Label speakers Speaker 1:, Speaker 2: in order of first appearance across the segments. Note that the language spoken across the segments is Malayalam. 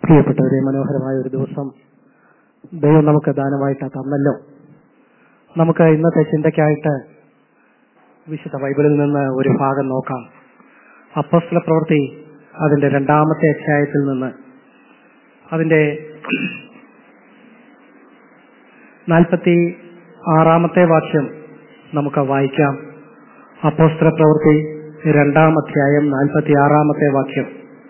Speaker 1: പ്രിയപ്പെട്ടവരെ മനോഹരമായ ഒരു ദിവസം ദൈവം നമുക്ക് ദാനമായിട്ട് തന്നല്ലോ നമുക്ക് ഇന്നത്തെ ചിന്തയ്ക്കായിട്ട് വിശുദ്ധ ബൈബിളിൽ നിന്ന് ഒരു ഭാഗം നോക്കാം അപ്പോസ്തല പ്രവൃത്തി അതിന്റെ രണ്ടാമത്തെ അധ്യായത്തിൽ നിന്ന് അതിന്റെ നാൽപ്പത്തി ആറാമത്തെ വാക്യം നമുക്ക് വായിക്കാം അപ്പോസ്തല പ്രവൃത്തി രണ്ടാം അധ്യായം നാൽപ്പത്തി ആറാമത്തെ വാക്യം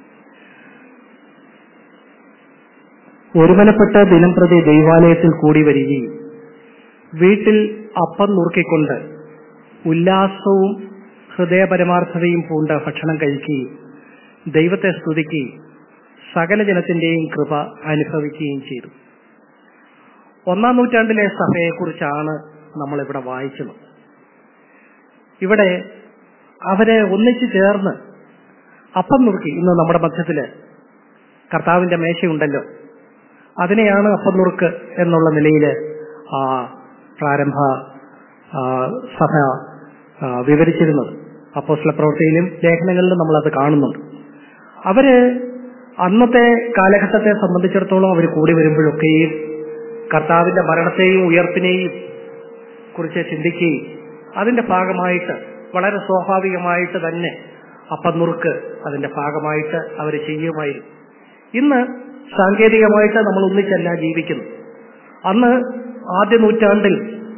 Speaker 1: ഒരുമനപ്പെട്ട ദിനംപ്രതി ദൈവാലയത്തിൽ കൂടി വരികയും വീട്ടിൽ അപ്പം നുറുക്കിക്കൊണ്ട് ഉല്ലാസവും ഹൃദയപരമാർത്ഥതയും പൂണ്ട് ഭക്ഷണം കഴിക്കുകയും ദൈവത്തെ സ്തുതിക്കുകയും സകല ജനത്തിന്റെയും കൃപ അനുഭവിക്കുകയും ചെയ്തു ഒന്നാം നൂറ്റാണ്ടിലെ സഭയെക്കുറിച്ചാണ് നമ്മൾ ഇവിടെ വായിക്കുന്നത് ഇവിടെ അവരെ ഒന്നിച്ചു ചേർന്ന് അപ്പം നുറുക്കി ഇന്ന് നമ്മുടെ മധ്യത്തില് കർത്താവിന്റെ മേശയുണ്ടല്ലോ അതിനെയാണ് അപ്പം നുറുക്ക് എന്നുള്ള നിലയിൽ പ്രാരംഭ സഭ വിവരിച്ചിരുന്നത് അപ്പോസ്ല പ്രവൃത്തിയിലും ലേഖനങ്ങളിലും നമ്മൾ അത് കാണുന്നുണ്ട് അവര് അന്നത്തെ കാലഘട്ടത്തെ സംബന്ധിച്ചിടത്തോളം അവർ കൂടി വരുമ്പോഴൊക്കെയും കർത്താവിന്റെ മരണത്തെയും ഉയർപ്പിനെയും കുറിച്ച് ചിന്തിക്കുകയും അതിന്റെ ഭാഗമായിട്ട് വളരെ സ്വാഭാവികമായിട്ട് തന്നെ അപ്പം നുറുക്ക് അതിന്റെ ഭാഗമായിട്ട് അവർ ചെയ്യുമായിരുന്നു ഇന്ന് സാങ്കേതികമായിട്ട് നമ്മൾ ഒന്നിച്ചല്ല ജീവിക്കുന്നു അന്ന് ആദ്യ നൂറ്റാണ്ടിൽ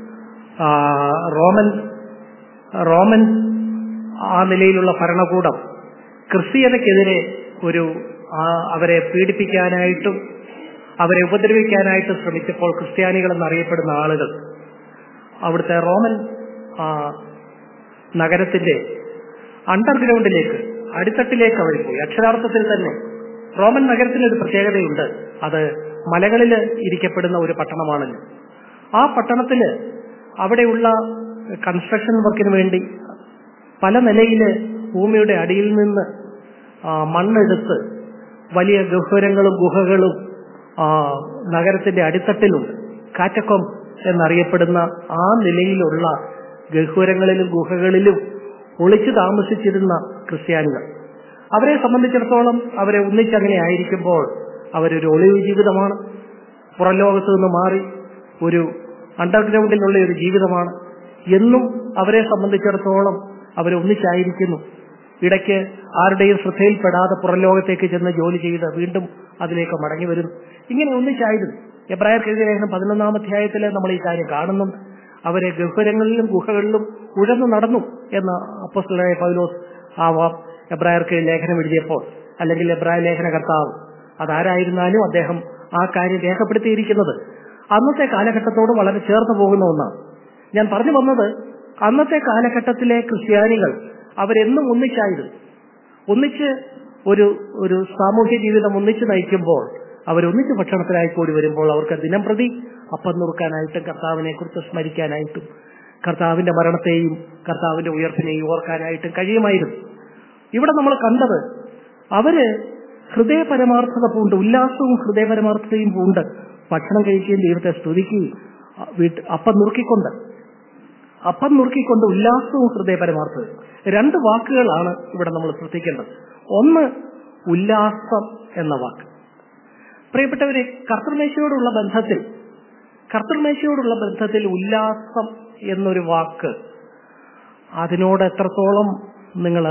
Speaker 1: റോമൻ റോമൻ ആ നിലയിലുള്ള ഭരണകൂടം ക്രിസ്തീയതയ്ക്കെതിരെ ഒരു അവരെ പീഡിപ്പിക്കാനായിട്ടും അവരെ ഉപദ്രവിക്കാനായിട്ടും ശ്രമിച്ചപ്പോൾ ക്രിസ്ത്യാനികൾ എന്നറിയപ്പെടുന്ന ആളുകൾ അവിടുത്തെ റോമൻ നഗരത്തിന്റെ അണ്ടർഗ്രൗണ്ടിലേക്ക് അടിത്തട്ടിലേക്ക് അവർ പോയി അക്ഷരാർത്ഥത്തിൽ തന്നെ റോമൻ നഗരത്തിന് ഒരു പ്രത്യേകതയുണ്ട് അത് മലകളിൽ ഇരിക്കപ്പെടുന്ന ഒരു പട്ടണമാണല്ലോ ആ പട്ടണത്തില് അവിടെയുള്ള കൺസ്ട്രക്ഷൻ വർക്കിന് വേണ്ടി പല നിലയില് ഭൂമിയുടെ അടിയിൽ നിന്ന് മണ്ണെടുത്ത് വലിയ ഗഹ്വരങ്ങളും ഗുഹകളും നഗരത്തിന്റെ അടിത്തട്ടിലുണ്ട് കാറ്റക്കൊം എന്നറിയപ്പെടുന്ന ആ നിലയിലുള്ള ഗഹ്വരങ്ങളിലും ഗുഹകളിലും ഒളിച്ചു താമസിച്ചിരുന്ന ക്രിസ്ത്യാനികൾ അവരെ സംബന്ധിച്ചിടത്തോളം അവരെ ഒന്നിച്ചങ്ങനെ ആയിരിക്കുമ്പോൾ അവരൊരു ഒളിവ് ജീവിതമാണ് പുറം ലോകത്തു നിന്ന് മാറി ഒരു അണ്ടർഗ്രൗണ്ടിലുള്ള ഒരു ജീവിതമാണ് എന്നും അവരെ സംബന്ധിച്ചിടത്തോളം അവരൊന്നിച്ചായിരിക്കുന്നു ഇടയ്ക്ക് ആരുടെയും ശ്രദ്ധയിൽപ്പെടാതെ പുറം ലോകത്തേക്ക് ചെന്ന് ജോലി ചെയ്ത് വീണ്ടും അതിലേക്ക് മടങ്ങി വരുന്നു ഇങ്ങനെ ഒന്നിച്ചായിരുന്നു എബ്രായർക്ക് എഴുതിയ ലേഖനം പതിനൊന്നാം അധ്യായത്തിൽ നമ്മൾ ഈ കാര്യം കാണുന്നുണ്ട് അവരെ ഗഹ്വരങ്ങളിലും ഗുഹകളിലും ഉഴന്നു നടന്നു എന്ന അപ്പസ്തലായ പൗലോസ് ആ എബ്രായർക്ക് ലേഖനം എഴുതിയപ്പോൾ അല്ലെങ്കിൽ എബ്രായ ലേഖനകർത്താവ് അതാരായിരുന്നാലും അദ്ദേഹം ആ കാര്യം രേഖപ്പെടുത്തിയിരിക്കുന്നത് അന്നത്തെ കാലഘട്ടത്തോട് വളരെ ചേർന്ന് പോകുന്ന ഒന്നാണ് ഞാൻ പറഞ്ഞു വന്നത് അന്നത്തെ കാലഘട്ടത്തിലെ ക്രിസ്ത്യാനികൾ അവരെന്നും ഒന്നിച്ചായിരുന്നു ഒന്നിച്ച് ഒരു ഒരു സാമൂഹ്യ ജീവിതം ഒന്നിച്ച് നയിക്കുമ്പോൾ അവരൊന്നിച്ച് ഭക്ഷണത്തിനായി കൂടി വരുമ്പോൾ അവർക്ക് ദിനം പ്രതി അപ്പം നുറുക്കാനായിട്ടും കർത്താവിനെ കുറിച്ച് സ്മരിക്കാനായിട്ടും കർത്താവിന്റെ മരണത്തെയും കർത്താവിന്റെ ഉയർപ്പിനെയും ഓർക്കാനായിട്ടും കഴിയുമായിരുന്നു ഇവിടെ നമ്മൾ കണ്ടത് അവര് ഹൃദയപരമാർത്ഥത പൂണ്ട് ഉല്ലാസവും ഹൃദയപരമാർത്ഥതയും പൂണ്ട് ഭക്ഷണം കഴിക്കുകയും ദൈവത്തെ സ്തുതിക്കുകയും വീട്ട് അപ്പം നുറുക്കിക്കൊണ്ട് അപ്പം നുറുക്കിക്കൊണ്ട് ഉല്ലാസവും ഹൃദയപരമാർത്ഥതയും രണ്ട് വാക്കുകളാണ് ഇവിടെ നമ്മൾ ശ്രദ്ധിക്കേണ്ടത് ഒന്ന് ഉല്ലാസം എന്ന വാക്ക് പ്രിയപ്പെട്ടവരെ കർത്തൃമേശയോടുള്ള ബന്ധത്തിൽ കർത്തൃമേശയോടുള്ള ബന്ധത്തിൽ ഉല്ലാസം എന്നൊരു വാക്ക് അതിനോട് എത്രത്തോളം നിങ്ങൾ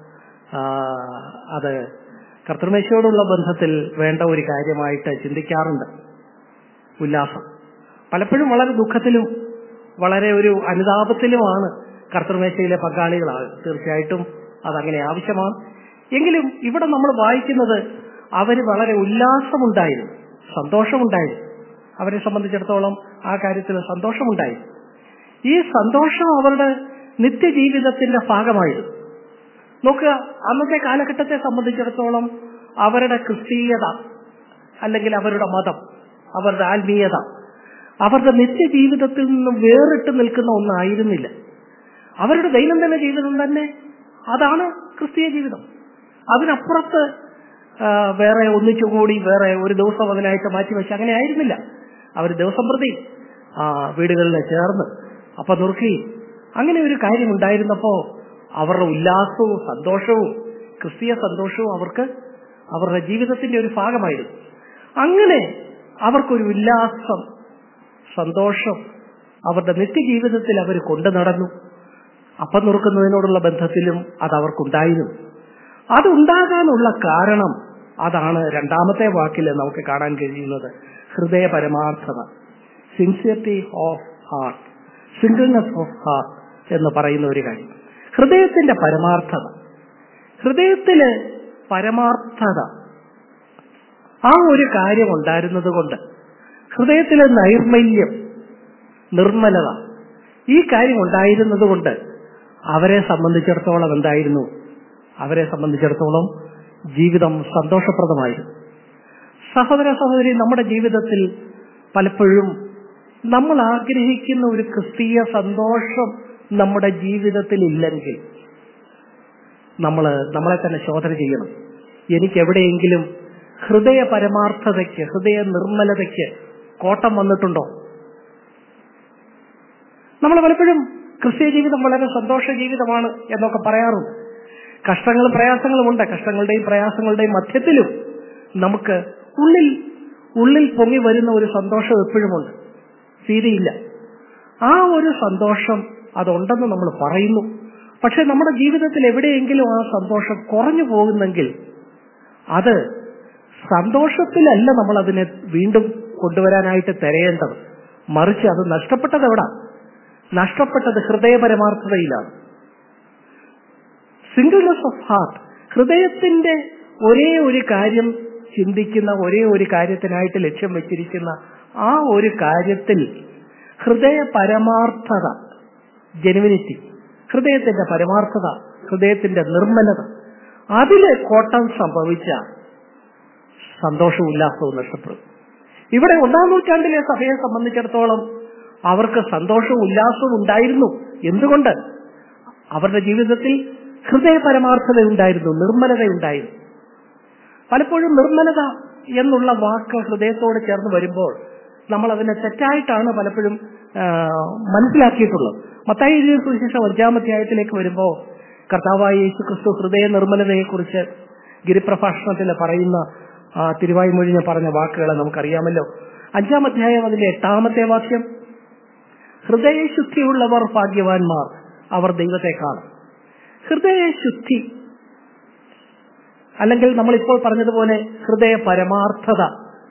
Speaker 1: അത് കർത്തൃമേശയോടുള്ള ബന്ധത്തിൽ വേണ്ട ഒരു കാര്യമായിട്ട് ചിന്തിക്കാറുണ്ട് ഉല്ലാസം പലപ്പോഴും വളരെ ദുഃഖത്തിലും വളരെ ഒരു അനുതാപത്തിലുമാണ് കർത്തൃമേശയിലെ പങ്കാളികളാണ് തീർച്ചയായിട്ടും അതങ്ങനെ ആവശ്യമാണ് എങ്കിലും ഇവിടെ നമ്മൾ വായിക്കുന്നത് അവര് വളരെ ഉല്ലാസമുണ്ടായിരുന്നു സന്തോഷമുണ്ടായിരുന്നു അവരെ സംബന്ധിച്ചിടത്തോളം ആ കാര്യത്തിൽ സന്തോഷമുണ്ടായിരുന്നു ഈ സന്തോഷം അവരുടെ നിത്യജീവിതത്തിന്റെ ഭാഗമായിരുന്നു നോക്കുക അന്നത്തെ കാലഘട്ടത്തെ സംബന്ധിച്ചിടത്തോളം അവരുടെ ക്രിസ്തീയത അല്ലെങ്കിൽ അവരുടെ മതം അവരുടെ ആത്മീയത അവരുടെ നിത്യജീവിതത്തിൽ നിന്ന് വേറിട്ട് നിൽക്കുന്ന ഒന്നായിരുന്നില്ല അവരുടെ ദൈനംദിന ജീവിതം തന്നെ അതാണ് ക്രിസ്തീയ ജീവിതം അതിനപ്പുറത്ത് വേറെ ഒന്നിച്ചുകൂടി വേറെ ഒരു ദിവസം അതിനായിട്ട് മാറ്റിവെച്ച് അങ്ങനെ ആയിരുന്നില്ല അവർ ദിവസം പ്രതി വീടുകളിൽ ചേർന്ന് അപ്പൊ നുറുക്കി അങ്ങനെ ഒരു കാര്യം ഉണ്ടായിരുന്നപ്പോ അവരുടെ ഉല്ലാസവും സന്തോഷവും ക്രിസ്തീയ സന്തോഷവും അവർക്ക് അവരുടെ ജീവിതത്തിന്റെ ഒരു ഭാഗമായിരുന്നു അങ്ങനെ അവർക്കൊരു ഉല്ലാസം സന്തോഷം അവരുടെ നിത്യജീവിതത്തിൽ അവർ കൊണ്ടു നടന്നു അപ്പം നുറുക്കുന്നതിനോടുള്ള ബന്ധത്തിലും അത് അവർക്കുണ്ടായിരുന്നു അതുണ്ടാകാനുള്ള കാരണം അതാണ് രണ്ടാമത്തെ വാക്കിൽ നമുക്ക് കാണാൻ കഴിയുന്നത് ഹൃദയ പരമാർത്ഥത sincerity of heart singleness of heart എന്ന് പറയുന്ന ഒരു കാര്യം ഹൃദയത്തിന്റെ പരമാർത്ഥത ഹൃദയത്തില് പരമാർത്ഥത ആ ഒരു കാര്യം ഉണ്ടായിരുന്നത് കൊണ്ട് ഹൃദയത്തിലെ നൈർമല്യം നിർമ്മലത ഈ കാര്യം ഉണ്ടായിരുന്നത് കൊണ്ട് അവരെ സംബന്ധിച്ചിടത്തോളം എന്തായിരുന്നു അവരെ സംബന്ധിച്ചിടത്തോളം ജീവിതം സന്തോഷപ്രദമായിരുന്നു സഹോദര സഹോദരി നമ്മുടെ ജീവിതത്തിൽ പലപ്പോഴും നമ്മൾ ആഗ്രഹിക്കുന്ന ഒരു ക്രിസ്തീയ സന്തോഷം നമ്മുടെ ജീവിതത്തിൽ ഇല്ലെങ്കിൽ നമ്മൾ നമ്മളെ തന്നെ ശോധന ചെയ്യണം എനിക്ക് എവിടെയെങ്കിലും ഹൃദയ പരമാർത്ഥതയ്ക്ക് ഹൃദയ നിർമ്മലതയ്ക്ക് കോട്ടം വന്നിട്ടുണ്ടോ നമ്മൾ പലപ്പോഴും ക്രിസ്തീയ ജീവിതം വളരെ സന്തോഷ ജീവിതമാണ് എന്നൊക്കെ പറയാറുണ്ട് കഷ്ടങ്ങളും പ്രയാസങ്ങളും ഉണ്ട് കഷ്ടങ്ങളുടെയും പ്രയാസങ്ങളുടെയും മധ്യത്തിലും നമുക്ക് ഉള്ളിൽ ഉള്ളിൽ പൊങ്ങി വരുന്ന ഒരു സന്തോഷം എപ്പോഴുമുണ്ട് തീരെയില്ല ആ ഒരു സന്തോഷം അതുണ്ടെന്ന് നമ്മൾ പറയുന്നു പക്ഷെ നമ്മുടെ ജീവിതത്തിൽ എവിടെയെങ്കിലും ആ സന്തോഷം കുറഞ്ഞു പോകുന്നെങ്കിൽ അത് സന്തോഷത്തിലല്ല നമ്മൾ അതിനെ വീണ്ടും കൊണ്ടുവരാനായിട്ട് തിരയേണ്ടത് മറിച്ച് അത് നഷ്ടപ്പെട്ടത് എവിടാ നഷ്ടപ്പെട്ടത് ഹൃദയപരമാർത്ഥതയിലാണ് സിംഗിൾനെസ് ഓഫ് ഹാർട്ട് ഹൃദയത്തിന്റെ ഒരേ ഒരു കാര്യം ചിന്തിക്കുന്ന ഒരേ ഒരു കാര്യത്തിനായിട്ട് ലക്ഷ്യം വെച്ചിരിക്കുന്ന ആ ഒരു കാര്യത്തിൽ ഹൃദയ പരമാർത്ഥത ജെനുവിനിറ്റി ഹൃദയത്തിന്റെ പരമാർത്ഥത ഹൃദയത്തിന്റെ നിർമ്മലത അതില് കോട്ടം സംഭവിച്ച സന്തോഷവും ഉല്ലാസവും നഷ്ടപ്പെടും ഇവിടെ ഒന്നാം നൂറ്റാണ്ടിലെ സഭയെ സംബന്ധിച്ചിടത്തോളം അവർക്ക് സന്തോഷവും ഉല്ലാസവും ഉണ്ടായിരുന്നു എന്തുകൊണ്ട് അവരുടെ ജീവിതത്തിൽ ഹൃദയ പരമാർത്ഥത ഉണ്ടായിരുന്നു നിർമ്മലത ഉണ്ടായിരുന്നു പലപ്പോഴും നിർമ്മലത എന്നുള്ള വാക്ക് ഹൃദയത്തോട് ചേർന്ന് വരുമ്പോൾ നമ്മൾ അതിനെ തെറ്റായിട്ടാണ് പലപ്പോഴും മനസ്സിലാക്കിയിട്ടുള്ളത് മത്തായി എഴുതിയ സുവിശേഷം അഞ്ചാം അധ്യായത്തിലേക്ക് വരുമ്പോൾ കർത്താവായ യേശു ക്രിസ്തു ഹൃദയ നിർമ്മലതയെക്കുറിച്ച് ഗിരിപ്രഭാഷണത്തിൽ പറയുന്ന തിരുവായി മൊഴിഞ്ഞ് പറഞ്ഞ വാക്കുകളെ നമുക്കറിയാമല്ലോ അഞ്ചാം അധ്യായം അതിന്റെ എട്ടാമത്തെ വാക്യം ഹൃദയശുദ്ധിയുള്ളവർ ഭാഗ്യവാന്മാർ അവർ ദൈവത്തെ കാണും ഹൃദയശുദ്ധി അല്ലെങ്കിൽ നമ്മളിപ്പോൾ പറഞ്ഞതുപോലെ ഹൃദയ പരമാർത്ഥത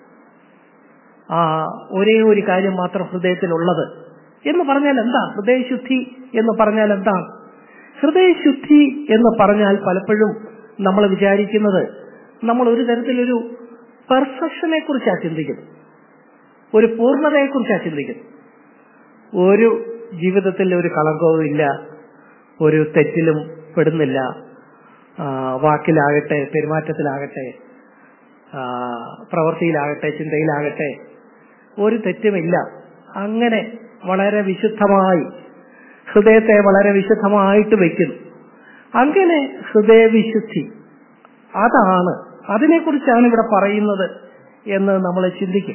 Speaker 1: ആ ഒരേ ഒരു കാര്യം മാത്രം ഹൃദയത്തിലുള്ളത് എന്ന് പറഞ്ഞാൽ എന്താ ഹൃദയശുദ്ധി എന്ന് പറഞ്ഞാൽ എന്താണ് ഹൃദയശുദ്ധി എന്ന് പറഞ്ഞാൽ പലപ്പോഴും നമ്മൾ വിചാരിക്കുന്നത് നമ്മൾ ഒരു തരത്തിലൊരു പെർഫെക്ഷനെ കുറിച്ചാണ് ചിന്തിക്കുന്നത് ഒരു പൂർണ്ണതയെക്കുറിച്ചാണ് ചിന്തിക്കുന്നത് ഒരു ജീവിതത്തിൽ ഒരു കളങ്കവും ഇല്ല ഒരു തെറ്റിലും പെടുന്നില്ല വാക്കിലാകട്ടെ പെരുമാറ്റത്തിലാകട്ടെ പ്രവൃത്തിയിലാകട്ടെ ചിന്തയിലാകട്ടെ ഒരു തെറ്റുമില്ല അങ്ങനെ വളരെ വിശുദ്ധമായി ഹൃദയത്തെ വളരെ വിശുദ്ധമായിട്ട് വെക്കുന്നു അങ്ങനെ ഹൃദയവിശുദ്ധി അതാണ് അതിനെക്കുറിച്ചാണ് ഇവിടെ പറയുന്നത് എന്ന് നമ്മൾ ചിന്തിക്കും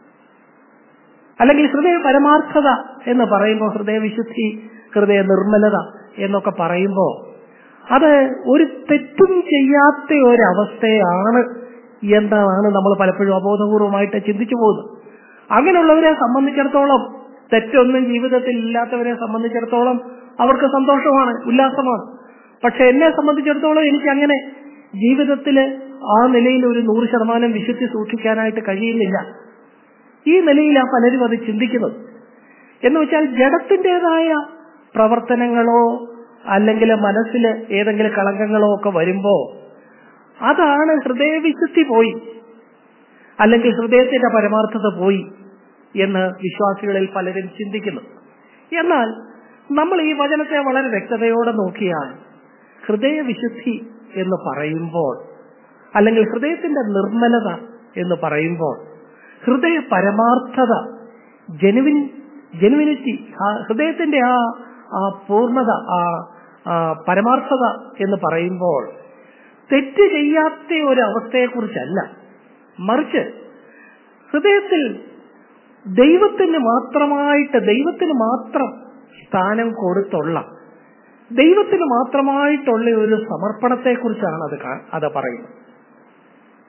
Speaker 1: അല്ലെങ്കിൽ ഹൃദയ പരമാർത്ഥത എന്ന് പറയുമ്പോൾ ഹൃദയവിശുദ്ധി ഹൃദയ നിർമ്മലത എന്നൊക്കെ പറയുമ്പോൾ അത് ഒരു തെറ്റും ചെയ്യാത്ത ഒരവസ്ഥയാണ് എന്നാണ് നമ്മൾ പലപ്പോഴും അബോധപൂർവമായിട്ട് ചിന്തിച്ചു പോകുന്നത് അങ്ങനെയുള്ളവരെ സംബന്ധിച്ചിടത്തോളം തെറ്റൊന്നും ജീവിതത്തിൽ ഇല്ലാത്തവരെ സംബന്ധിച്ചിടത്തോളം അവർക്ക് സന്തോഷമാണ് ഉല്ലാസമാണ് പക്ഷെ എന്നെ സംബന്ധിച്ചിടത്തോളം എനിക്ക് അങ്ങനെ ജീവിതത്തിൽ ആ നിലയിൽ ഒരു നൂറ് ശതമാനം വിശുദ്ധി സൂക്ഷിക്കാനായിട്ട് കഴിയുന്നില്ല ഈ നിലയിലാ പലരും അത് ചിന്തിക്കുന്നത് എന്ന് വെച്ചാൽ ജഡത്തിൻ്റെതായ പ്രവർത്തനങ്ങളോ അല്ലെങ്കിൽ മനസ്സിൽ ഏതെങ്കിലും കളങ്കങ്ങളോ ഒക്കെ വരുമ്പോ അതാണ് ഹൃദയവിശുദ്ധി പോയി അല്ലെങ്കിൽ ഹൃദയത്തിന്റെ പരമാർത്ഥത പോയി എന്ന് വിശ്വാസികളിൽ പലരും ചിന്തിക്കുന്നു എന്നാൽ നമ്മൾ ഈ വചനത്തെ വളരെ വ്യക്തതയോടെ നോക്കിയാൽ ഹൃദയവിശുദ്ധി എന്ന് പറയുമ്പോൾ അല്ലെങ്കിൽ ഹൃദയത്തിന്റെ നിർമ്മലത എന്ന് പറയുമ്പോൾ ഹൃദയ പരമാർത്ഥത ജനുവിൻ ജനുവിനിറ്റി ആ ഹൃദയത്തിന്റെ ആ ആ പൂർണ്ണത ആ പരമാർത്ഥത എന്ന് പറയുമ്പോൾ തെറ്റ് ചെയ്യാത്ത ഒരു അവസ്ഥയെക്കുറിച്ചല്ല മറിച്ച് ഹൃദയത്തിൽ ദൈവത്തിന് മാത്രമായിട്ട് ദൈവത്തിന് മാത്രം സ്ഥാനം കൊടുത്തുള്ള ദൈവത്തിന് മാത്രമായിട്ടുള്ള ഒരു സമർപ്പണത്തെക്കുറിച്ചാണ് അത് അത് പറയുന്നത്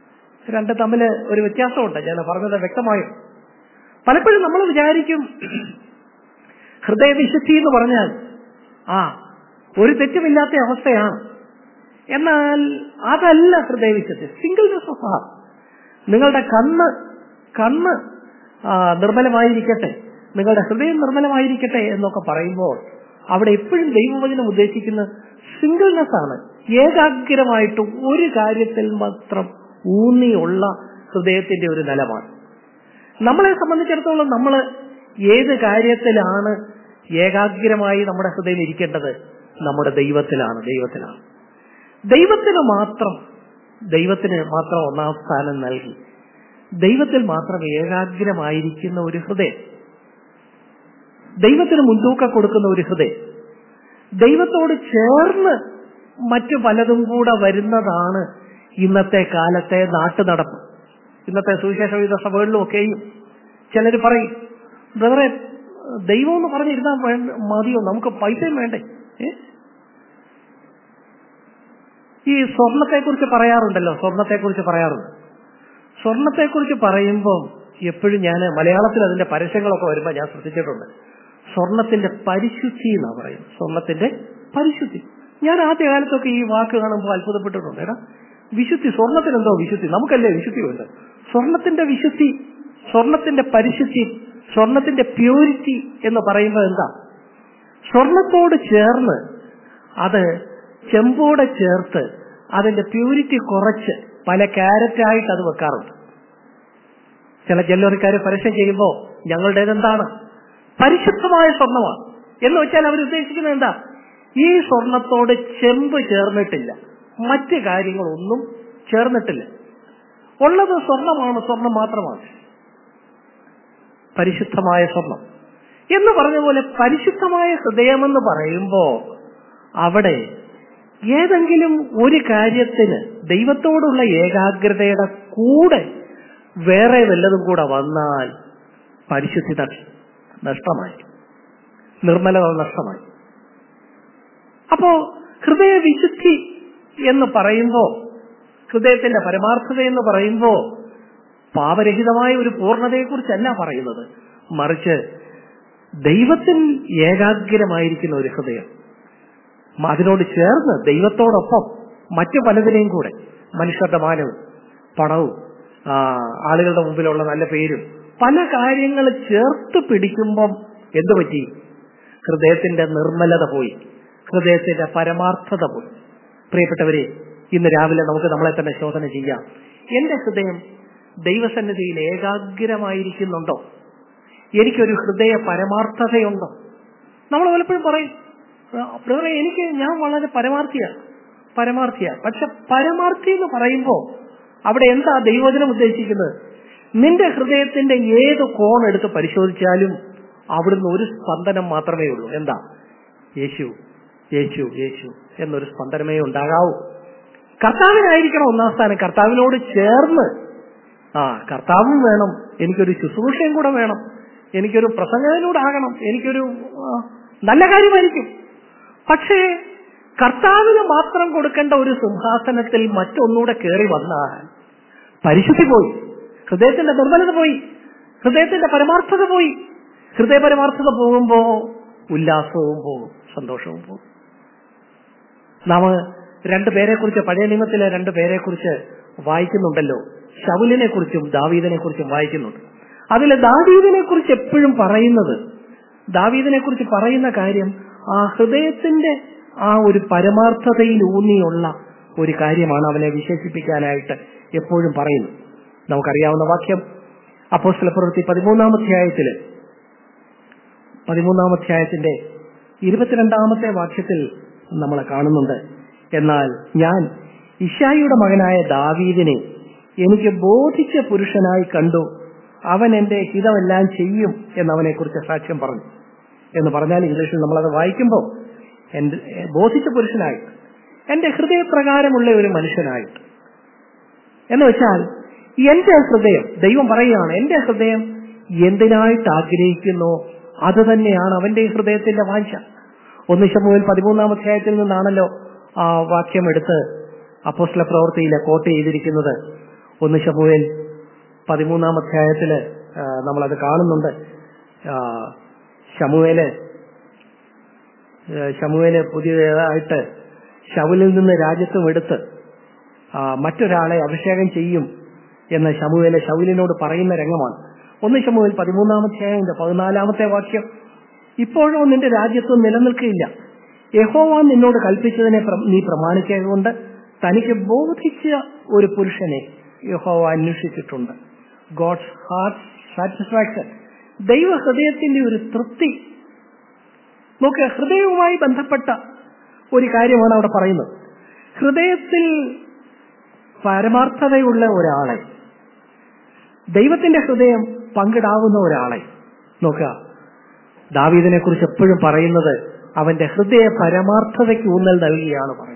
Speaker 1: രണ്ട് തമ്മിൽ ഒരു വ്യത്യാസമുണ്ട് ഞാൻ പറഞ്ഞത് വ്യക്തമായും പലപ്പോഴും നമ്മൾ വിചാരിക്കും ഹൃദയവിശുദ്ധി എന്ന് പറഞ്ഞാൽ ആ ഒരു തെറ്റുമില്ലാത്ത അവസ്ഥയാണ് എന്നാൽ അതല്ല ഹൃദയവിശുദ്ധി സിംഗിൾനെസ് ഓഫ് ഹാർട്ട് നിങ്ങളുടെ കണ്ണ് കണ്ണ് ആ, നിർമ്മലമായിരിക്കട്ടെ നിങ്ങളുടെ ഹൃദയം നിർമ്മലമായിരിക്കട്ടെ എന്നൊക്കെ പറയുമ്പോൾ അവിടെ എപ്പോഴും ദൈവവചനം ഉദ്ദേശിക്കുന്ന സിംഗിൾനെസ് ആണ് ഏകാഗ്രമായിട്ട് ഒരു കാര്യത്തിൽ മാത്രം ഊന്നിയുള്ള ഹൃദയത്തിന്റെ ഒരു നിലമാണ് നമ്മളെ സംബന്ധിച്ചിടത്തോളം നമ്മൾ ഏത് കാര്യത്തിലാണ് ഏകാഗ്രമായി നമ്മുടെ ഹൃദയം ഇരിക്കേണ്ടത് നമ്മുടെ ദൈവത്തിലാണ് ദൈവത്തിലാണ് ദൈവത്തിന് മാത്രം ദൈവത്തിന് മാത്രം ഒന്നാം സ്ഥാനം നൽകി ദൈവത്തിൽ മാത്രം ഏകാഗ്രമായിരിക്കുന്ന ഒരു ഹൃദയം ദൈവത്തിന് മുൻതൂക്കം കൊടുക്കുന്ന ഒരു ഹൃദയം ദൈവത്തോട് ചേർന്ന് മറ്റു പലതും കൂടെ വരുന്നതാണ് ഇന്നത്തെ കാലത്തെ നാട്ടുനടപ്പ് ഇന്നത്തെ സുവിശേഷ വിധ സഭകളിലും ഒക്കെയും ചിലർ പറയും ബ്രദറെ ദൈവം എന്ന് പറഞ്ഞിരുന്നാൽ വേണ്ട മതിയോ നമുക്ക് പൈസയും വേണ്ടേ ഏ? ഈ സ്വർണത്തെക്കുറിച്ച് പറയാറുണ്ടല്ലോ സ്വർണത്തെക്കുറിച്ച് പറയാറുണ്ട് സ്വർണത്തെക്കുറിച്ച് പറയുമ്പോൾ എപ്പോഴും ഞാൻ മലയാളത്തിൽ അതിന്റെ പരസ്യങ്ങളൊക്കെ വരുമ്പോൾ ഞാൻ ശ്രദ്ധിച്ചിട്ടുണ്ട് സ്വർണത്തിന്റെ പരിശുദ്ധി എന്നാ പറയും സ്വർണത്തിന്റെ പരിശുദ്ധി ഞാൻ ആദ്യ കാലത്തൊക്കെ ഈ വാക്ക് കാണുമ്പോൾ അത്ഭുതപ്പെട്ടിട്ടുണ്ട് എടാ വിശുദ്ധി സ്വർണത്തിന് എന്തോ വിശുദ്ധി നമുക്കല്ലേ വിശുദ്ധി വേണ്ട സ്വർണത്തിന്റെ വിശുദ്ധി സ്വർണത്തിന്റെ പരിശുദ്ധി സ്വർണത്തിന്റെ പ്യൂരിറ്റി എന്ന് പറയുമ്പോൾ എന്താ സ്വർണത്തോട് ചേർന്ന് അത് ചെമ്പോടെ ചേർത്ത് അതിന്റെ പ്യൂരിറ്റി കുറച്ച് പല ക്യാരറ്റായിട്ട് അത് വെക്കാറുണ്ട് ചില ജ്വല്ലറിക്കാർ പരസ്യം ചെയ്യുമ്പോൾ ഞങ്ങളുടേത് എന്താണ് പരിശുദ്ധമായ സ്വർണമാണ് എന്ന് വെച്ചാൽ അവർ ഉദ്ദേശിക്കുന്നത് എന്താ ഈ സ്വർണത്തോട് ചെമ്പ് ചേർന്നിട്ടില്ല മറ്റ് കാര്യങ്ങളൊന്നും ചേർന്നിട്ടില്ല ഉള്ളത് സ്വർണമാണ് സ്വർണം മാത്രമാണ് പരിശുദ്ധമായ സ്വർണം എന്ന് പറഞ്ഞ പോലെ പരിശുദ്ധമായ ഹൃദയമെന്ന് പറയുമ്പോ അവിടെ ഏതെങ്കിലും ഒരു കാര്യത്തിന് ദൈവത്തോടുള്ള ഏകാഗ്രതയുടെ കൂടെ വേറെ വല്ലതും കൂടെ വന്നാൽ പരിശുദ്ധി നഷ്- നഷ്ടമായി നിർമ്മലത നഷ്ടമായി അപ്പോ ഹൃദയ വിശുദ്ധി എന്ന് പറയുമ്പോ ഹൃദയത്തിന്റെ പരമാർത്ഥത എന്ന് പറയുമ്പോ പാപരഹിതമായ ഒരു പൂർണ്ണതയെക്കുറിച്ചല്ല പറയുന്നത് മറിച്ച് ദൈവത്തിൽ ഏകാഗ്രമായിരിക്കുന്ന ഒരു ഹൃദയം അതിനോട് ചേർന്ന് ദൈവത്തോടൊപ്പം മറ്റു പലതിനെയും കൂടെ മനുഷ്യരുടെ മാനവും പണവും ആ, ആളുകളുടെ മുമ്പിലുള്ള നല്ല പേരും പല കാര്യങ്ങൾ ചേർത്ത് പിടിക്കുമ്പം എന്തു പറ്റി ഹൃദയത്തിന്റെ നിർമ്മലത പോയി ഹൃദയത്തിന്റെ പരമാർത്ഥത പോയി പ്രിയപ്പെട്ടവരെ ഇന്ന് രാവിലെ നമുക്ക് നമ്മളെ തന്നെ ശോധന ചെയ്യാം എന്റെ ഹൃദയം ദൈവസന്നിധിയിൽ ഏകാഗ്രമായിരിക്കുന്നുണ്ടോ എനിക്കൊരു ഹൃദയ പരമാർത്ഥതയുണ്ടോ നമ്മൾ പലപ്പോഴും പറയും "ആ, ബ്രദറെ എനിക്ക് ഞാൻ വളരെ പരമാർത്ഥിയാണ് പരമാർത്ഥിയാണ് പക്ഷെ പരമാർത്ഥി എന്ന് പറയുമ്പോ അവിടെ എന്താ ദൈവജനം ഉദ്ദേശിക്കുന്നത് നിന്റെ ഹൃദയത്തിന്റെ ഏത് കോൺ എടുത്ത് പരിശോധിച്ചാലും അവിടുന്ന് ഒരു സ്പന്ദനം മാത്രമേ ഉള്ളൂ എന്താ യേശു യേശു യേശു എന്നൊരു സ്പന്ദനമേ ഉണ്ടാകാവൂ കർത്താവിനായിരിക്കണം ഒന്നാം സ്ഥാനം കർത്താവിനോട് ചേർന്ന് ആ കർത്താവും വേണം എനിക്കൊരു ശുശ്രൂഷയും കൂടെ വേണം എനിക്കൊരു പ്രസംഗത്തിലൂടെ ആകണം എനിക്കൊരു ആ, നല്ല കാര്യമായിരിക്കും പക്ഷേ കർത്താവിന് മാത്രം കൊടുക്കേണ്ട ഒരു സിംഹാസനത്തിൽ മറ്റൊന്നുകൂടെ കയറി വന്നാൽ പരിശുദ്ധി പോയി ഹൃദയത്തിന്റെ നിർമ്മലത പോയി ഹൃദയത്തിന്റെ പരമാർത്ഥത പോയി ഹൃദയ പരമാർത്ഥത പോകുമ്പോ ഉല്ലാസവും പോകും സന്തോഷവും പോകും നാം രണ്ടു പേരെ കുറിച്ച് പഴയ നിയമത്തിലെ രണ്ടു പേരെ കുറിച്ച് വായിക്കുന്നുണ്ടല്ലോ ശൗലിനെ കുറിച്ചും ദാവീദിനെ കുറിച്ചും വായിക്കുന്നുണ്ട് അതിലെ ദാവീദിനെ കുറിച്ച് എപ്പോഴും പറയുന്നത് ദാവീദിനെ കുറിച്ച് പറയുന്ന കാര്യം ആ ഹൃദയത്തിന്റെ ആ ഒരു പരമാർത്ഥതയിൽ ഊന്നിയുള്ള ഒരു കാര്യമാണ് അവനെ വിശേഷിപ്പിക്കാനായിട്ട് എപ്പോഴും പറയുന്നത് നമുക്കറിയാവുന്ന വാക്യം അപ്പോസ്തല പ്രവൃത്തി പതിമൂന്നാം അധ്യായത്തില് പതിമൂന്നാം അധ്യായത്തിന്റെ ഇരുപത്തിരണ്ടാമത്തെ വാക്യത്തിൽ നമ്മൾ കാണുന്നുണ്ട് എന്നാൽ ഞാൻ ഇഷായിയുടെ മകനായ ദാവീദിനെ എനിക്ക് ബോധിച്ച പുരുഷനായി കണ്ടു അവൻ എന്റെ ഹിതമെല്ലാം ചെയ്യും എന്നവനെ കുറിച്ച് സാക്ഷ്യം പറഞ്ഞു എന്ന് പറഞ്ഞാൽ ഇംഗ്ലീഷിൽ നമ്മളത് വായിക്കുമ്പോൾ എന്റെ ബോധിച്ച പുരുഷനായിട്ട് എന്റെ ഹൃദയപ്രകാരമുള്ള ഒരു മനുഷ്യനായിട്ട് എന്ന് വെച്ചാൽ എന്റെ ഹൃദയം ദൈവം പറയുകയാണ് എന്റെ ഹൃദയം എന്തിനായിട്ട് ആഗ്രഹിക്കുന്നു അത് തന്നെയാണ് അവന്റെ ഹൃദയത്തിന്റെ വാഞ്ച ഒന്ന് ശമുവിൽ പതിമൂന്നാം അധ്യായത്തിൽ നിന്നാണല്ലോ ആ വാക്യം എടുത്ത് അപ്പോസ്ല പ്രവൃത്തിയിലെ കോട്ട് ചെയ്തിരിക്കുന്നത് ഒന്ന് ശമുവേൽ പതിമൂന്നാം അധ്യായത്തില് ആ, നമ്മളത് കാണുന്നുണ്ട് ആ, ശമുവേല് ആ, ശമുവേല് പുതിയതായിട്ട് ശവുലിൽ നിന്ന് രാജ്യത്വം എടുത്ത് ആ, മറ്റൊരാളെ അഭിഷേകം ചെയ്യും എന്ന് ശമുവേല് ശൗലിനോട് പറയുന്ന രംഗമാണ് ഒന്ന് ശമുവേൽ പതിമൂന്നാമത്തെ പതിനാലാമത്തെ വാക്യം ഇപ്പോഴോ നിന്റെ രാജ്യത്വം നിലനിൽക്കുകയില്ല യഹോവ നിന്നോട് കൽപ്പിച്ചതിനെ പ്ര- നീ പ്രമാണിക്കേതുകൊണ്ട് തനിക്ക് ബോധിച്ച ഒരു പുരുഷനെ യഹോവ അന്വേഷിച്ചിട്ടുണ്ട് ഗോഡ്സ് ഹാർട്ട് സാറ്റിസ്ഫാക്ഷൻ ദൈവ ഹൃദയത്തിന്റെ ഒരു തൃപ്തി നോക്കുക ഹൃദയവുമായി ബന്ധപ്പെട്ട ഒരു കാര്യമാണ് അവിടെ പറയുന്നത് ഹൃദയത്തിൽ പരമാർത്ഥതയുള്ള ഒരാളെ ദൈവത്തിന്റെ ഹൃദയം പങ്കിടാവുന്ന ഒരാളെ നോക്കുക ദാവീദിനെ കുറിച്ച് എപ്പോഴും പറയുന്നത് അവന്റെ ഹൃദയ പരമാർത്ഥതയ്ക്ക് ഊന്നൽ നൽകിയാണ് പറയുന്നത്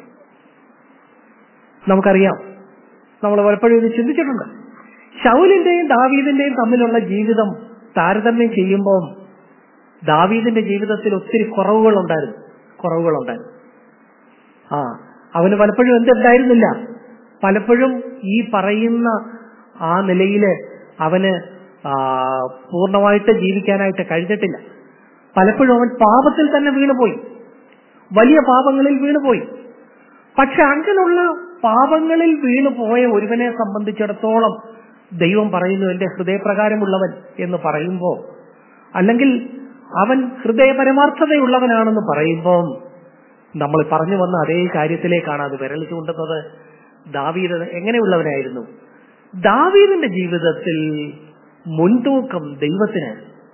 Speaker 1: നമുക്കറിയാം നമ്മൾ പലപ്പോഴും ഇത് ചിന്തിച്ചിട്ടുണ്ട് ഷൗലിന്റെയും ദാവീദിന്റെയും തമ്മിലുള്ള ജീവിതം താരതമ്യം ചെയ്യുമ്പോൾ ദാവീദിന്റെ ജീവിതത്തിൽ ഒത്തിരി കുറവുകളുണ്ടായിരുന്നു കുറവുകളുണ്ടായിരുന്നു ആ അവന് പലപ്പോഴും എന്തുണ്ടായിരുന്നില്ല പലപ്പോഴും ഈ പറയുന്ന ആ നിലയില് അവന് ആ, പൂർണ്ണമായിട്ട് ജീവിക്കാനായിട്ട് കഴിഞ്ഞിട്ടില്ല പലപ്പോഴും അവൻ പാപത്തിൽ തന്നെ വീണുപോയി വലിയ പാപങ്ങളിൽ വീണുപോയി പക്ഷെ അങ്ങനെയുള്ള പാപങ്ങളിൽ വീണുപോയ ഒരുവനെ സംബന്ധിച്ചിടത്തോളം ദൈവം പറയുന്നു എന്റെ ഹൃദയപ്രകാരമുള്ളവൻ എന്ന് പറയുമ്പോൾ അല്ലെങ്കിൽ അവൻ ഹൃദയ പരമാർത്ഥതയുള്ളവനാണെന്ന് പറയുമ്പോൾ നമ്മൾ പറഞ്ഞു വന്ന അതേ കാര്യത്തിലേക്കാണ് അത് വിരൽ ചൂണ്ടുന്നത് ദാവീദ് എങ്ങനെയുള്ളവനായിരുന്നു ദാവീദിന്റെ ജീവിതത്തിൽ മുൻതൂക്കം ദൈവത്തിന്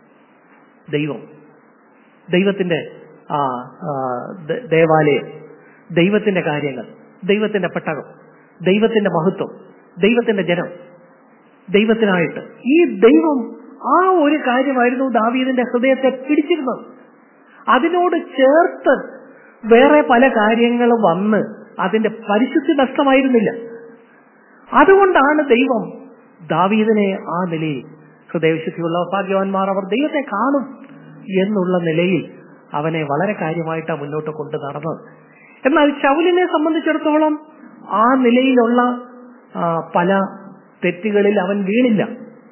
Speaker 1: ദൈവം ദൈവത്തിന്റെ ആ ആ, ദ- ദേവാലയം ദൈവത്തിന്റെ കാര്യങ്ങൾ ദൈവത്തിന്റെ പെട്ടകം ദൈവത്തിന്റെ മഹത്വം ദൈവത്തിന്റെ ജനം ദൈവത്തിനായിട്ട് ഈ ദൈവം ആ ഒരു കാര്യമായിരുന്നു ദാവീദിന്റെ ഹൃദയത്തെ പിടിച്ചിരുന്നത് അതിനോട് ചേർത്ത് വേറെ പല കാര്യങ്ങളും വന്ന് അതിന്റെ പരിശുദ്ധി നഷ്ടമായിരുന്നില്ല അതുകൊണ്ടാണ് ദൈവം ദാവീദിനെ ആ നിലയിൽ ഹൃദയവിശുദ്ധിയുള്ള ഭാഗ്യവാന്മാർ അവർ ദൈവത്തെ കാണും എന്നുള്ള നിലയിൽ അവനെ വളരെ കാര്യമായിട്ട് മുന്നോട്ട് കൊണ്ട് നടന്നത് എന്നാൽ ശൗലിനെ സംബന്ധിച്ചിടത്തോളം ആ നിലയിലുള്ള ആ, പല തെറ്റുകളിൽ അവൻ വീണില്ല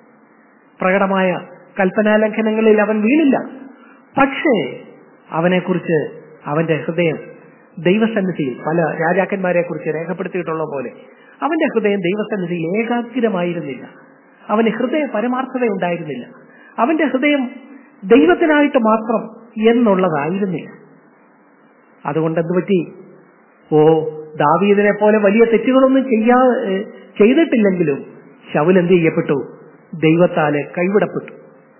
Speaker 1: പ്രകടമായ കൽപ്പനാലംഘനങ്ങളിൽ അവൻ വീണില്ല പക്ഷേ അവനെക്കുറിച്ച് അവന്റെ ഹൃദയം ദൈവസന്നിധിയിൽ പല രാജാക്കന്മാരെ കുറിച്ച് രേഖപ്പെടുത്തിയിട്ടുള്ള പോലെ അവന്റെ ഹൃദയം ദൈവസന്നിധിയിൽ ഏകാഗ്രമായിരുന്നില്ല അവന് ഹൃദയ പരമാർത്ഥത ഉണ്ടായിരുന്നില്ല അവന്റെ ഹൃദയം ദൈവത്തിനായിട്ട് മാത്രം എന്നുള്ളതായിരുന്നില്ല അതുകൊണ്ട് എന്ത് പറ്റി ഓ ദാവീദിനെ പോലെ വലിയ തെറ്റുകളൊന്നും ചെയ്യാ ഏഹ് ചെയ്തിട്ടില്ലെങ്കിലും ശൗൽ എന്ത് ചെയ്യപ്പെട്ടു ദൈവത്താലെ കൈവിടപ്പെട്ടു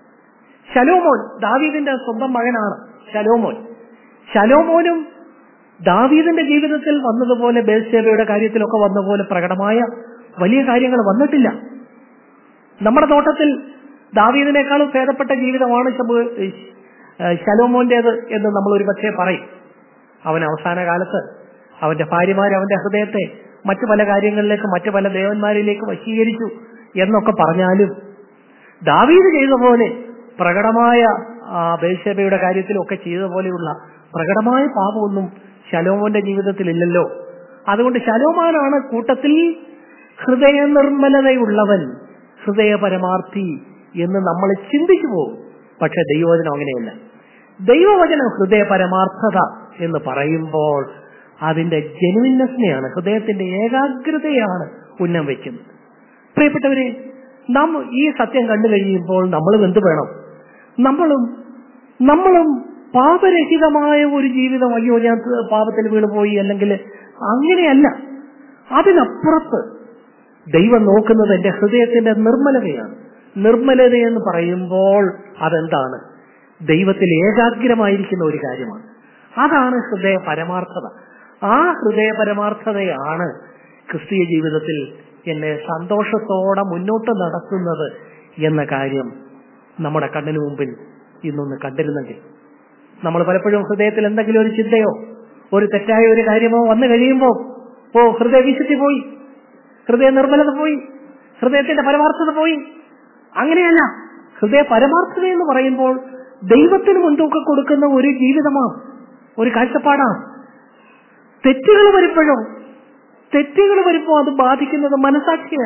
Speaker 1: ശലോമോൻ ദാവീദിന്റെ സ്വന്തം മകനാണ് ശലോമോൻ ശലോമോനും ദാവീദിന്റെ ജീവിതത്തിൽ വന്നതുപോലെ ബേൽസേബയുടെ കാര്യത്തിലൊക്കെ വന്ന പോലെ പ്രകടമായ വലിയ കാര്യങ്ങൾ വന്നിട്ടില്ല നമ്മുടെ നോട്ടത്തിൽ ദാവീദിനേക്കാളും ഭേദപ്പെട്ട ജീവിതമാണ് ശമു- ഏഹ് ശലോമോന്റേത് എന്ന് നമ്മൾ ഒരു പക്ഷേ പറയും അവൻ അവസാന കാലത്ത് അവന്റെ ഭാര്യമാർ അവന്റെ ഹൃദയത്തെ മറ്റു പല കാര്യങ്ങളിലേക്ക് മറ്റു പല ദേവന്മാരിലേക്ക് വശീകരിച്ചു എന്നൊക്കെ പറഞ്ഞാലും ദാവീദ് ചെയ്ത പോലെ പ്രകടമായ ആ, ബേത്ശേബയുടെ കാര്യത്തിലൊക്കെ ചെയ്ത പോലെയുള്ള പ്രകടമായ പാപമൊന്നും ശലോമോന്റെ ജീവിതത്തിൽ ഇല്ലല്ലോ അതുകൊണ്ട് ശലോമാനാണ് കൂട്ടത്തിൽ ഹൃദയ നിർമ്മലതയുള്ളവൻ ഹൃദയ പരമാർത്ഥി എന്ന് നമ്മൾ ചിന്തിച്ചു പോകും പക്ഷെ ദൈവവചനം അങ്ങനെയല്ല ദൈവവചനം ഹൃദയ പരമാർത്ഥത എന്ന് പറയുമ്പോൾ അതിന്റെ ജെനുവിനെസ്സിനെയാണ് ഹൃദയത്തിന്റെ ഏകാഗ്രതയാണ് ഉന്നം വെക്കുന്നത് പ്രിയപ്പെട്ടവരെ നാം ഈ സത്യം കണ്ടു കഴിയുമ്പോൾ നമ്മളും എന്ത് വേണം നമ്മളും നമ്മളും പാപരഹിതമായ ഒരു ജീവിതം അയ്യോ ഞാൻ പാപത്തിൽ വീണുപോയി അല്ലെങ്കിൽ അങ്ങനെയല്ല അതിനപ്പുറത്ത് ദൈവം നോക്കുന്നത് എന്റെ ഹൃദയത്തിന്റെ നിർമ്മലതയാണ് നിർമ്മലത എന്ന് പറയുമ്പോൾ അതെന്താണ് ദൈവത്തിൽ ഏകാഗ്രമായിരിക്കുന്ന ഒരു കാര്യമാണ് അതാണ് ഹൃദയ പരമാർത്ഥത ആ ഹൃദയ പരമാർത്ഥതയാണ് ക്രിസ്തീയ ജീവിതത്തിൽ എന്നെ സന്തോഷത്തോടെ മുന്നോട്ട് നടത്തുന്നത് എന്ന കാര്യം നമ്മുടെ കണ്ണിന് മുമ്പിൽ ഇന്നൊന്ന് കണ്ടിരുന്നെങ്കിൽ നമ്മൾ പലപ്പോഴും ഹൃദയത്തിൽ എന്തെങ്കിലും ഒരു ചിന്തയോ ഒരു തെറ്റായ ഒരു കാര്യമോ വന്നു കഴിയുമ്പോൾ ഓ ഹൃദയ വിശുദ്ധി പോയി ഹൃദയ നിർമ്മലത പോയി ഹൃദയത്തിന്റെ പരമാർത്ഥത പോയി അങ്ങനെയല്ല ഹൃദയ പരമാർത്ഥത എന്ന് പറയുമ്പോൾ ദൈവത്തിന് മുൻതൂക്കം കൊടുക്കുന്ന ഒരു ജീവിതമാണ് ഒരു കാഴ്ചപ്പാടാണ് തെറ്റുകൾ വരുമ്പോഴോ തെറ്റുകൾ വരുമ്പോൾ അത് ബാധിക്കുന്നത് മനസാക്ഷിയാണ്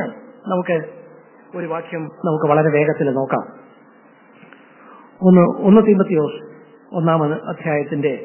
Speaker 1: നമുക്ക് ഒരു വാക്യം നമുക്ക് വളരെ വേഗത്തിൽ നോക്കാം ഒന്ന് ഒന്ന് തീമത്തിയോസ് ഒന്നാമത് അധ്യായത്തിന്റെ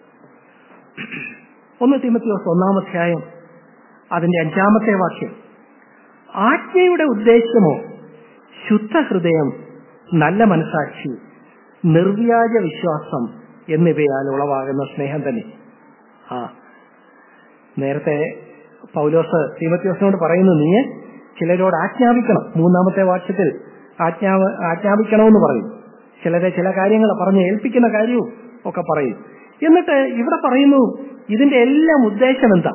Speaker 1: ഒന്ന് തീമത്തിയോസ് ഒന്നാം അധ്യായം അതിന്റെ അഞ്ചാമത്തെ വാക്യം ആജ്ഞയുടെ ഉദ്ദേശമോ ശുദ്ധ ഹൃദയം നല്ല മനസാക്ഷി നിർവ്യാജ വിശ്വാസം എന്നിവയാൽ ഉളവാകുന്ന സ്നേഹം തന്നെ ആ നേരത്തെ പൗലോസ് തീമത്യോസിനോട് പറയുന്നു നീ ചിലരോട് ആജ്ഞാപിക്കണം മൂന്നാമത്തെ വാക്യത്തിൽ ആജ്ഞാ ആജ്ഞാപിക്കണമെന്ന് പറയും ചിലരെ ചില കാര്യങ്ങൾ പറഞ്ഞ് ഏൽപ്പിക്കുന്ന കാര്യവും ഒക്കെ പറയും എന്നിട്ട് ഇവിടെ പറയുന്നു ഇതിന്റെ എല്ലാം ഉദ്ദേശം എന്താ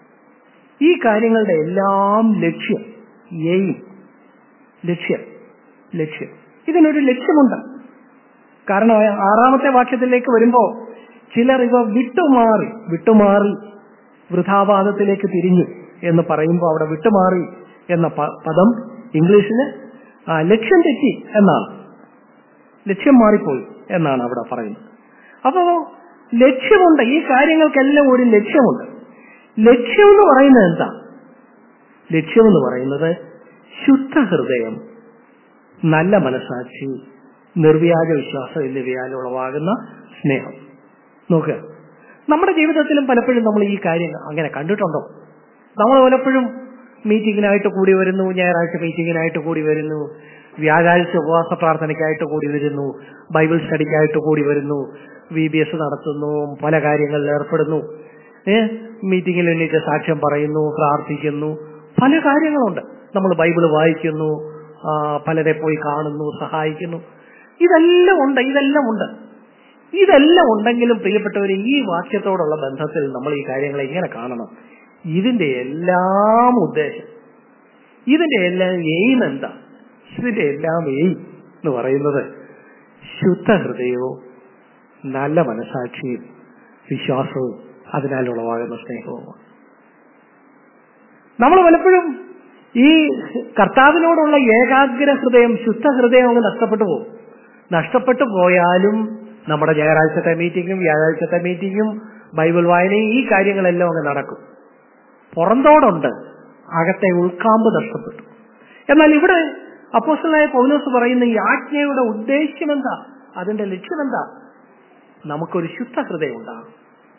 Speaker 1: ഈ കാര്യങ്ങളുടെ എല്ലാം ലക്ഷ്യം എയിം ലക്ഷ്യം ലക്ഷ്യം ഇതിനൊരു ലക്ഷ്യമുണ്ട് കാരണം ആറാമത്തെ വാക്യത്തിലേക്ക് വരുമ്പോ ചിലർ ഇവ വിട്ടുമാറി വിട്ടുമാറി വൃഥാപാദത്തിലേക്ക് തിരിഞ്ഞു എന്ന് പറയുമ്പോൾ അവിടെ വിട്ടുമാറി എന്ന പദം ഇംഗ്ലീഷില് ലക്ഷ്യം തെറ്റി എന്നാണ് ലക്ഷ്യം മാറിപ്പോയി എന്നാണ് അവിടെ പറയുന്നത് അപ്പോ ലക്ഷ്യമുണ്ട് ഈ കാര്യങ്ങൾക്കെല്ലാം ഒരു ലക്ഷ്യമുണ്ട് ലക്ഷ്യം എന്ന് പറയുന്നത് എന്താ ലക്ഷ്യം എന്ന് പറയുന്നത് ശുദ്ധ ഹൃദയം നല്ല മനസാക്ഷി നിർവ്യാജ വിശ്വാസം എന്നിവയാൽ ഉളവാകുന്ന സ്നേഹം നോക്കുക നമ്മുടെ ജീവിതത്തിലും പലപ്പോഴും നമ്മൾ ഈ കാര്യം അങ്ങനെ കണ്ടിട്ടുണ്ടോ നമ്മൾ പലപ്പോഴും മീറ്റിങ്ങിനായിട്ട് കൂടി വരുന്നു ഞായറാഴ്ച മീറ്റിങ്ങിനായിട്ട് കൂടി വരുന്നു വ്യാഴാഴ്ച ഉപവാസ പ്രാർത്ഥനയ്ക്കായിട്ട് കൂടി വരുന്നു ബൈബിൾ സ്റ്റഡിക്കായിട്ട് കൂടി വരുന്നു വി ബി എസ് നടത്തുന്നു പല കാര്യങ്ങളിൽ ഏർപ്പെടുന്നു ഏഹ് മീറ്റിങ്ങിൽ എണ്ണീറ്റ് സാക്ഷ്യം പറയുന്നു പ്രാർത്ഥിക്കുന്നു പല കാര്യങ്ങളുണ്ട് നമ്മൾ ബൈബിൾ വായിക്കുന്നു പലരെ പോയി കാണുന്നു സഹായിക്കുന്നു ഇതെല്ലാം ഉണ്ട് ഇതെല്ലാം ഉണ്ട് ഇതെല്ലാം ഉണ്ടെങ്കിലും പ്രിയപ്പെട്ടവരെ ഈ വാക്യത്തോടുള്ള ബന്ധത്തിൽ നമ്മൾ ഈ കാര്യങ്ങളെ ഇങ്ങനെ കാണണം ഇതിന്റെ എല്ലാം ഉദ്ദേശം ഇതിന്റെ എല്ലാം എയിം എന്താ ഇതിന്റെ എല്ലാം എയിം എന്ന് പറയുന്നത് ശുദ്ധ ഹൃദയവും നല്ല മനസാക്ഷിയും വിശ്വാസവും അതിനാൽ ഉളവാകുന്ന സ്നേഹവുമാണ് നമ്മൾ പലപ്പോഴും ഈ കർത്താവിനോടുള്ള ഏകാഗ്ര ഹൃദയം ശുദ്ധ ഹൃദയം അങ്ങ് നഷ്ടപ്പെട്ടു പോകും നഷ്ടപ്പെട്ടു പോയാലും നമ്മുടെ ഞായറാഴ്ചത്തെ മീറ്റിങ്ങും വ്യാഴാഴ്ചത്തെ മീറ്റിങ്ങും ബൈബിൾ വായനയും ഈ കാര്യങ്ങളെല്ലാം അങ്ങ് നടക്കും പുറന്തോടുണ്ട് അകത്തെ ഉൾക്കാമ്പ് നഷ്ടപ്പെട്ടു എന്നാൽ ഇവിടെ അപ്പോസ്റ്റലായ പൗലോസ് പറയുന്ന ഈ ആജ്ഞയുടെ ഉദ്ദേശ്യം എന്താ അതിന്റെ ലക്ഷ്യം എന്താ നമുക്കൊരു ശുദ്ധ ഹൃദയം ഉണ്ടാകും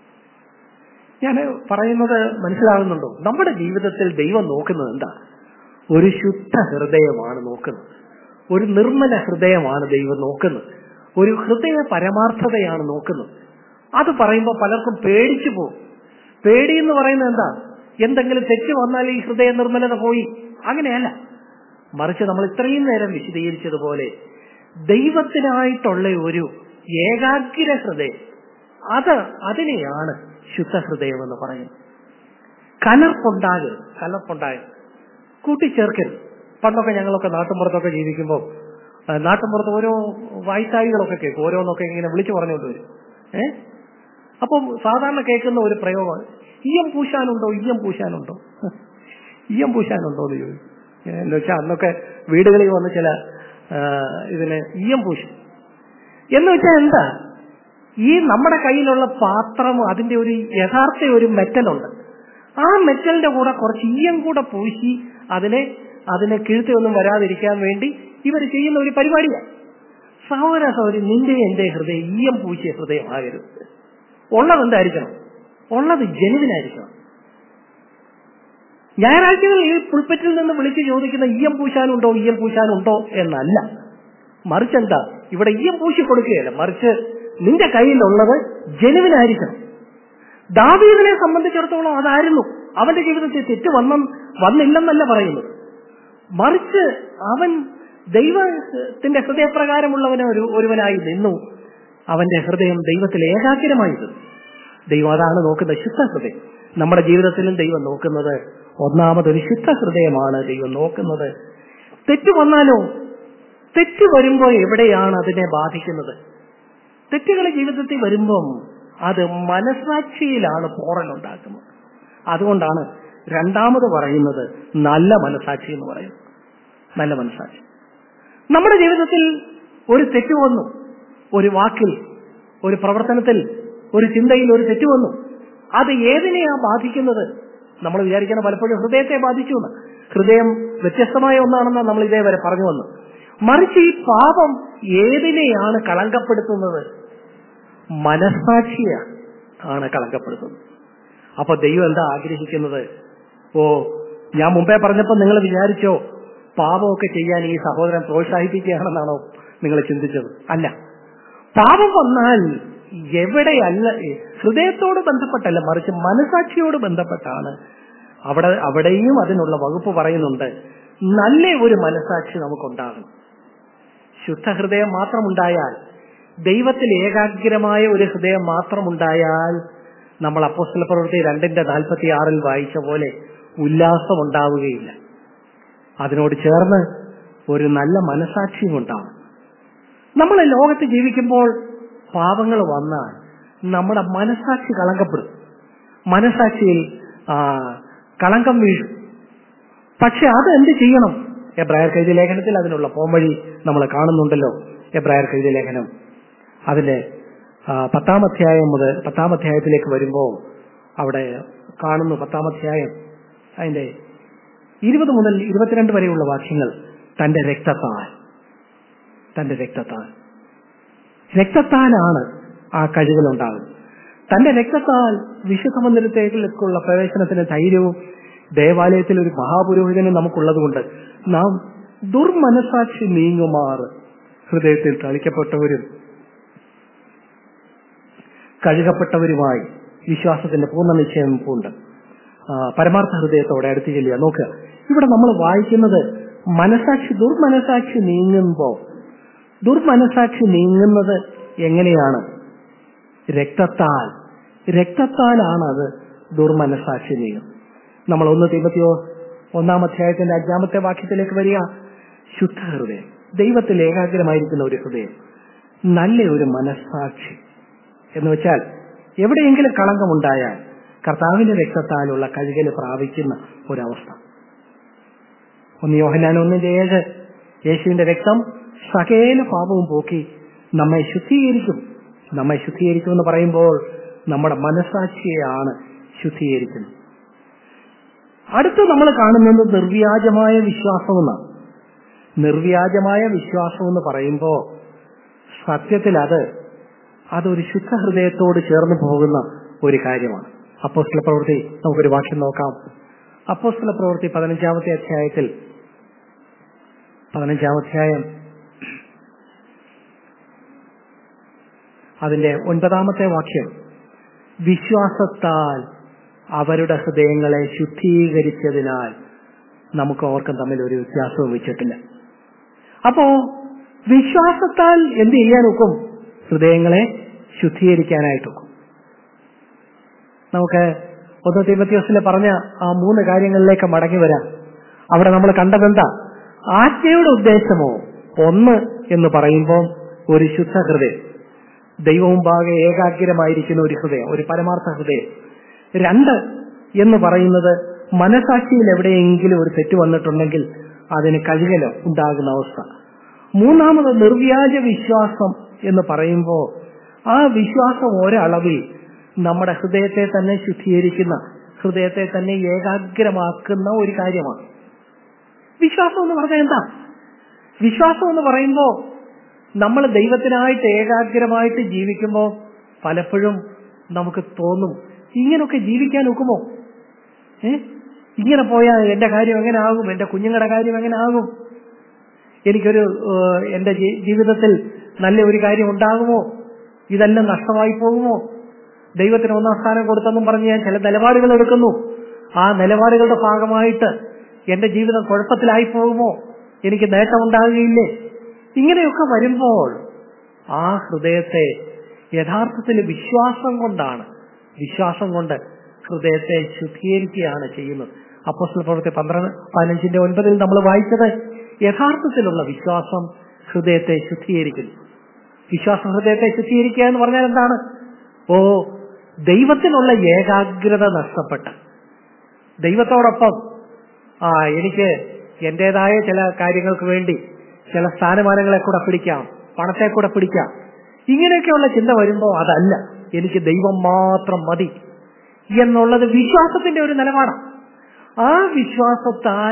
Speaker 1: ഞാൻ പറയുന്നത് മനസ്സിലാകുന്നുണ്ടോ നമ്മുടെ ജീവിതത്തിൽ ദൈവം നോക്കുന്നത് എന്താ ഒരു ശുദ്ധ ഹൃദയമാണ് നോക്കുന്നത് ഒരു നിർമ്മല ഹൃദയമാണ് ദൈവം നോക്കുന്നത് ഒരു ഹൃദയ പരമാർത്ഥതയാണ് നോക്കുന്നത് അത് പറയുമ്പോൾ പലർക്കും പേടിച്ചു പോകും പേടി എന്ന് പറയുന്നത് എന്താ എന്തെങ്കിലും തെറ്റ് വന്നാൽ ഈ ഹൃദയ നിർമ്മലത പോയി അങ്ങനെയല്ല മറിച്ച് നമ്മൾ ഇത്രയും നേരം വിശദീകരിച്ചതുപോലെ ദൈവത്തിനായിട്ടുള്ള ഒരു ഏകാഗ്ര ഹൃദയം അത് അതിനെയാണ് ശുദ്ധ ഹൃദയം എന്ന് പറയുന്നത് കലർപ്പുണ്ടാകുക കലർപ്പുണ്ടാകുക കൂട്ടിച്ചേർക്കരുത് പണ്ടൊക്കെ ഞങ്ങളൊക്കെ നാട്ടുമ്പുറത്തൊക്കെ ജീവിക്കുമ്പോൾ നാട്ടുമ്പുറത്ത് ഓരോ വായ്ത്തായികളൊക്കെ കേൾക്കും ഓരോന്നൊക്കെ ഇങ്ങനെ വിളിച്ചു പറഞ്ഞുകൊണ്ട് വരും ഏ അപ്പം സാധാരണ കേൾക്കുന്ന ഒരു പ്രയോഗമാണ് ഈയം പൂശാനുണ്ടോ ഈയം പൂശാനുണ്ടോ ഈയം പൂശാനുണ്ടോ എന്ന് ചോദിക്കും എന്ന് വെച്ചാൽ അന്നൊക്കെ വീടുകളിൽ വന്ന് ചില ഇതിന് ഈയം പൂശും എന്ന് വെച്ചാൽ എന്താ ഈ നമ്മുടെ കയ്യിലുള്ള പാത്രം അതിന്റെ ഒരു യഥാർത്ഥ ഒരു മെറ്റലുണ്ട് ആ മെറ്റലിന്റെ കൂടെ കുറച്ച് ഈയം കൂടെ പൂശി അതിനെ അതിനെ കീഴ്ത്തിയൊന്നും വരാതിരിക്കാൻ വേണ്ടി ഇവർ ചെയ്യുന്ന ഒരു പരിപാടിയാണ് സഹോദര സഹോദരി നിന്റെ എന്റെ ഹൃദയം ഈയം പൂശിയ ഹൃദയമാകരുത് ഉള്ളത് എന്തായിരിക്കണം ഉള്ളത് ജനുവിനായിരിക്കണം ഞായറാഴ്ചകളിൽ ഈ പുൾപ്പറ്റിൽ നിന്ന് വിളിച്ച് ചോദിക്കുന്ന ഈയം പൂശാനുണ്ടോ ഈയം പൂശാനുണ്ടോ എന്നല്ല മറിച്ച് എന്താ ഇവിടെ ഈയം പൂശി കൊടുക്കുകയല്ല മറിച്ച് നിന്റെ കയ്യിലുള്ളത് ജനുവിനായിരിക്കണം ദാവീദിനെ സംബന്ധിച്ചിടത്തോളം അതായിരുന്നു അവന്റെ ജീവിതത്തിൽ തെറ്റ് വന്ന വന്നില്ലെന്നല്ല പറയുന്നത് മറിച്ച് അവൻ ദൈവത്തിന്റെ ഹൃദയപ്രകാരമുള്ളവനെ ഒരു ഒരുവനായി നിന്നു അവന്റെ ഹൃദയം ദൈവത്തിൽ ഏകാഗ്രമായി നിന്നു ദൈവം അതാണ് നോക്കുന്നത് ശുദ്ധ ഹൃദയം നമ്മുടെ ജീവിതത്തിലും ദൈവം നോക്കുന്നത് ഒന്നാമതൊരു ശുദ്ധ ഹൃദയമാണ് ദൈവം നോക്കുന്നത് തെറ്റ് വന്നാലോ തെറ്റ് വരുമ്പോൾ എവിടെയാണ് അതിനെ ബാധിക്കുന്നത് തെറ്റുകൾ ജീവിതത്തിൽ വരുമ്പം അത് മനസാക്ഷിയിലാണ് പോറലുണ്ടാക്കുന്നത് അതുകൊണ്ടാണ് രണ്ടാമത് പറയുന്നത് നല്ല മനസാക്ഷി എന്ന് പറയുന്നത് നല്ല മനസാക്ഷി നമ്മുടെ ജീവിതത്തിൽ ഒരു തെറ്റ് വന്നു ഒരു വാക്കിൽ ഒരു പ്രവർത്തനത്തിൽ ഒരു ചിന്തയിൽ ഒരു തെറ്റ് വന്നു അത് ഏതിനെയാ ബാധിക്കുന്നത് നമ്മൾ വിചാരിക്കുന്ന പലപ്പോഴും ഹൃദയത്തെ ബാധിച്ചു എന്ന് ഹൃദയം വ്യത്യസ്തമായ ഒന്നാണെന്ന് നമ്മൾ ഇതേവരെ പറഞ്ഞു വന്നു മറിച്ച് ഈ പാപം ഏതിനെയാണ് കളങ്കപ്പെടുത്തുന്നത് മനസാക്ഷിയെ ആണ് കളങ്കപ്പെടുത്തുന്നത് അപ്പൊ ദൈവം എന്താ ആഗ്രഹിക്കുന്നത് ഓ ഞാൻ മുമ്പേ പറഞ്ഞപ്പോ നിങ്ങൾ വിചാരിച്ചോ പാപമൊക്കെ ചെയ്യാൻ ഈ സഹോദരൻ പ്രോത്സാഹിപ്പിക്കുകയാണെന്നാണോ നിങ്ങൾ ചിന്തിച്ചത് അല്ല പാപം വന്നാൽ എവിടെയല്ല ഹൃദയത്തോട് ബന്ധപ്പെട്ടല്ല മറിച്ച് മനസാക്ഷിയോട് ബന്ധപ്പെട്ടാണ് അവിടെ അവിടെയും അതിനുള്ള വകുപ്പ് പറയുന്നുണ്ട് നല്ല ഒരു മനസാക്ഷി നമുക്കുണ്ടാകണം ശുദ്ധഹൃദയം മാത്രമുണ്ടായാൽ ദൈവത്തിൽ ഏകാഗ്രമായ ഒരു ഹൃദയം മാത്രമുണ്ടായാൽ നമ്മൾ അപ്പോസ്തല പ്രവൃത്തി രണ്ടിന്റെ നാൽപ്പത്തി ആറിൽ വായിച്ച പോലെ ഉല്ലാസം ഉണ്ടാവുകയില്ല അതിനോട് ചേർന്ന് ഒരു നല്ല മനസാക്ഷിയും ഉണ്ടാവും നമ്മൾ ലോകത്ത് ജീവിക്കുമ്പോൾ പാപങ്ങൾ വന്നാൽ നമ്മുടെ മനസാക്ഷി കളങ്കപ്പെടും മനസാക്ഷിയിൽ ആ, കളങ്കം വീഴും പക്ഷെ അത് എന്ത് ചെയ്യണം എബ്രായർ കൈതി ലേഖനത്തിൽ അതിനുള്ള പോംവഴി നമ്മൾ കാണുന്നുണ്ടല്ലോ എബ്രായർ കൈതി ലേഖനം അതിന്റെ ആ, പത്താം അധ്യായം മുതൽ പത്താം അധ്യായത്തിലേക്ക് വരുമ്പോൾ അവിടെ കാണുന്നു പത്താം അധ്യായം അതിന്റെ ഇരുപത് മുതൽ ഇരുപത്തിരണ്ട് വരെയുള്ള വാക്യങ്ങൾ തന്റെ രക്തത്താൽ തന്റെ രക്തത്താൽ രക്തത്താലാണ് ആ കഴിവുകൾ ഉണ്ടാകുന്നത് തന്റെ രക്തത്താൽ വിശുദ്ധ മന്ദിരത്തേക്കുള്ള പ്രവേശനത്തിന് ധൈര്യവും ദേവാലയത്തിൽ ഒരു മഹാപുരോഹിതനും നമുക്കുള്ളതുകൊണ്ട് നാം ദുർമനസാക്ഷി നീങ്ങുമാർ ഹൃദയത്തിൽ തളിക്കപ്പെട്ടവരും കഴുകപ്പെട്ടവരുമായി വിശ്വാസത്തിന്റെ പൂർണ്ണ നിശ്ചയം പൂണ്ട് ആ, പരമാർത്ഥ ഹൃദയത്തോടെ അടുത്ത് ചെല്ലുക നോക്കുക ഇവിടെ നമ്മൾ വായിക്കുന്നത് മനസാക്ഷി ദുർമനസാക്ഷി നീങ്ങുമ്പോൾ ദുർമനസാക്ഷി നീങ്ങുന്നത് എങ്ങനെയാണ് രക്തത്താൽ രക്തത്താലാണ് അത് ദുർമനസാക്ഷി നീങ്ങും നമ്മൾ ഒന്ന് തിമ്പത്തിയോ ഒന്നാം അധ്യായത്തിന്റെ അഞ്ചാമത്തെ വാക്യത്തിലേക്ക് വരിക ശുദ്ധ ഹൃദയം ദൈവത്തിൽ ഏകാഗ്രമായിരിക്കുന്ന ഒരു ഹൃദയം നല്ല ഒരു മനസ്സാക്ഷി എന്ന് വെച്ചാൽ എവിടെയെങ്കിലും കളങ്കമുണ്ടായാൽ കർത്താവിന്റെ രക്തത്താലുള്ള കഴുകൽ പ്രാപിക്കുന്ന ഒരവസ്ഥ ഒന്ന് യോഹനാൻ ഒന്നിന്റെ ഏഴ് യേശുവിന്റെ രക്തം സകേല പാപവും പോക്കി നമ്മെ ശുദ്ധീകരിക്കും നമ്മെ ശുദ്ധീകരിക്കും എന്ന് പറയുമ്പോൾ നമ്മുടെ മനസാക്ഷിയെയാണ് ശുദ്ധീകരിക്കുന്നത് അടുത്ത് നമ്മൾ കാണുന്നത് നിർവ്യാജമായ വിശ്വാസമെന്നാണ് നിർവ്യാജമായ വിശ്വാസം എന്ന് പറയുമ്പോൾ സത്യത്തിൽ അത് അതൊരു ശുദ്ധ ഹൃദയത്തോട് ചേർന്ന് പോകുന്ന ഒരു കാര്യമാണ് അപ്പോസ്തല പ്രവൃത്തി നമുക്കൊരു വാക്യം നോക്കാം അപ്പോസ്തല പ്രവൃത്തി പതിനഞ്ചാമത്തെ അധ്യായത്തിൽ പതിനഞ്ചാം അധ്യായം അതിന്റെ ഒൻപതാമത്തെ വാക്യം വിശ്വാസത്താൽ അവരുടെ ഹൃദയങ്ങളെ ശുദ്ധീകരിച്ചതിനാൽ നമുക്ക് ഓർക്കും തമ്മിൽ ഒരു വ്യത്യാസവും വെച്ചിട്ടില്ല അപ്പോ വിശ്വാസത്താൽ എന്ത് ചെയ്യാൻ ഒക്കും ഹൃദയങ്ങളെ ശുദ്ധീകരിക്കാനായിട്ടൊക്കും നമുക്ക് ഒന്ന് തിമത്യോസിലെ പറഞ്ഞ ആ മൂന്ന് കാര്യങ്ങളിലേക്ക് മടങ്ങി വരാം അവിടെ നമ്മൾ കണ്ടതെന്താ ആജ്ഞയുടെ ഉദ്ദേശമോ ഒന്ന് എന്ന് പറയുമ്പോൾ ഒരു ശുദ്ധ ഹൃദയം ദൈവമുമ്പാകെ ഏകാഗ്രമായിരിക്കുന്ന ഒരു ഹൃദയം ഒരു പരമാർത്ഥ ഹൃദയം രണ്ട് എന്ന് പറയുന്നത് മനസാക്ഷിയിൽ എവിടെയെങ്കിലും ഒരു തെറ്റ് വന്നിട്ടുണ്ടെങ്കിൽ അതിന് കഴുകലോ ഉണ്ടാകുന്ന അവസ്ഥ മൂന്നാമത് നിർവ്യാജ വിശ്വാസം എന്ന് പറയുമ്പോൾ ആ വിശ്വാസം ഒരളവിൽ നമ്മുടെ ഹൃദയത്തെ തന്നെ ശുദ്ധീകരിക്കുന്ന ഹൃദയത്തെ തന്നെ ഏകാഗ്രമാക്കുന്ന ഒരു കാര്യമാണ് വിശ്വാസം എന്ന് പറഞ്ഞാൽ എന്താ വിശ്വാസം എന്ന് പറയുമ്പോൾ നമ്മൾ ദൈവത്തിനായിട്ട് ഏകാഗ്രമായിട്ട് ജീവിക്കുമ്പോൾ പലപ്പോഴും നമുക്ക് തോന്നും ഇങ്ങനൊക്കെ ജീവിക്കാൻ ഒക്കുമോ ഏ ഇങ്ങനെ പോയാൽ എന്റെ കാര്യം എങ്ങനെ ആകും എന്റെ കുഞ്ഞുങ്ങളുടെ കാര്യം എങ്ങനെ ആകും എനിക്കൊരു ഏഹ്, എന്റെ ജീ- ജീവിതത്തിൽ നല്ല ഒരു കാര്യം ഉണ്ടാകുമോ ഇതെല്ലാം നഷ്ടമായി പോകുമോ ദൈവത്തിന് ഒന്നാം സ്ഥാനം കൊടുത്തെന്നും പറഞ്ഞ് ഞാൻ ചില നിലപാടുകൾ എടുക്കുന്നു ആ നിലപാടുകളുടെ ഭാഗമായിട്ട് എന്റെ ജീവിതം കുഴപ്പത്തിലായി പോകുമോ എനിക്ക് നേട്ടമുണ്ടാകുകയില്ലേ ഇങ്ങനെയൊക്കെ വരുമ്പോൾ ആ ഹൃദയത്തെ യഥാർത്ഥത്തിൽ വിശ്വാസം കൊണ്ടാണ് വിശ്വാസം കൊണ്ട് ഹൃദയത്തെ ശുദ്ധീകരിക്കുകയാണ് ചെയ്യുന്നത് അപ്പോസ്തല പ്രവൃത്തി പന്ത്രണ്ട് പതിനഞ്ചിന്റെ ഒൻപതിൽ നമ്മൾ വായിച്ചത് യഥാർത്ഥത്തിലുള്ള വിശ്വാസം ഹൃദയത്തെ ശുദ്ധീകരിക്കുന്നു വിശ്വാസം ഹൃദയത്തെ ശുദ്ധീകരിക്കുക എന്ന് പറഞ്ഞാൽ എന്താണ് ഓ ദൈവത്തിനുള്ള ഏകാഗ്രത നഷ്ടപ്പെട്ട് ദൈവത്തോടൊപ്പം ആ എനിക്ക് എന്റേതായ ചില കാര്യങ്ങൾക്ക് വേണ്ടി ചില സ്ഥാനമാനങ്ങളെ കൂടെ പിടിക്കാം പണത്തെ കൂടെ പിടിക്കാം ഇങ്ങനെയൊക്കെയുള്ള ചിന്ത വരുമ്പോൾ അതല്ല എനിക്ക് ദൈവം മാത്രം മതി എന്നുള്ളത് വിശ്വാസത്തിന്റെ ഒരു നിലപാടാണ് ആ വിശ്വാസത്താൽ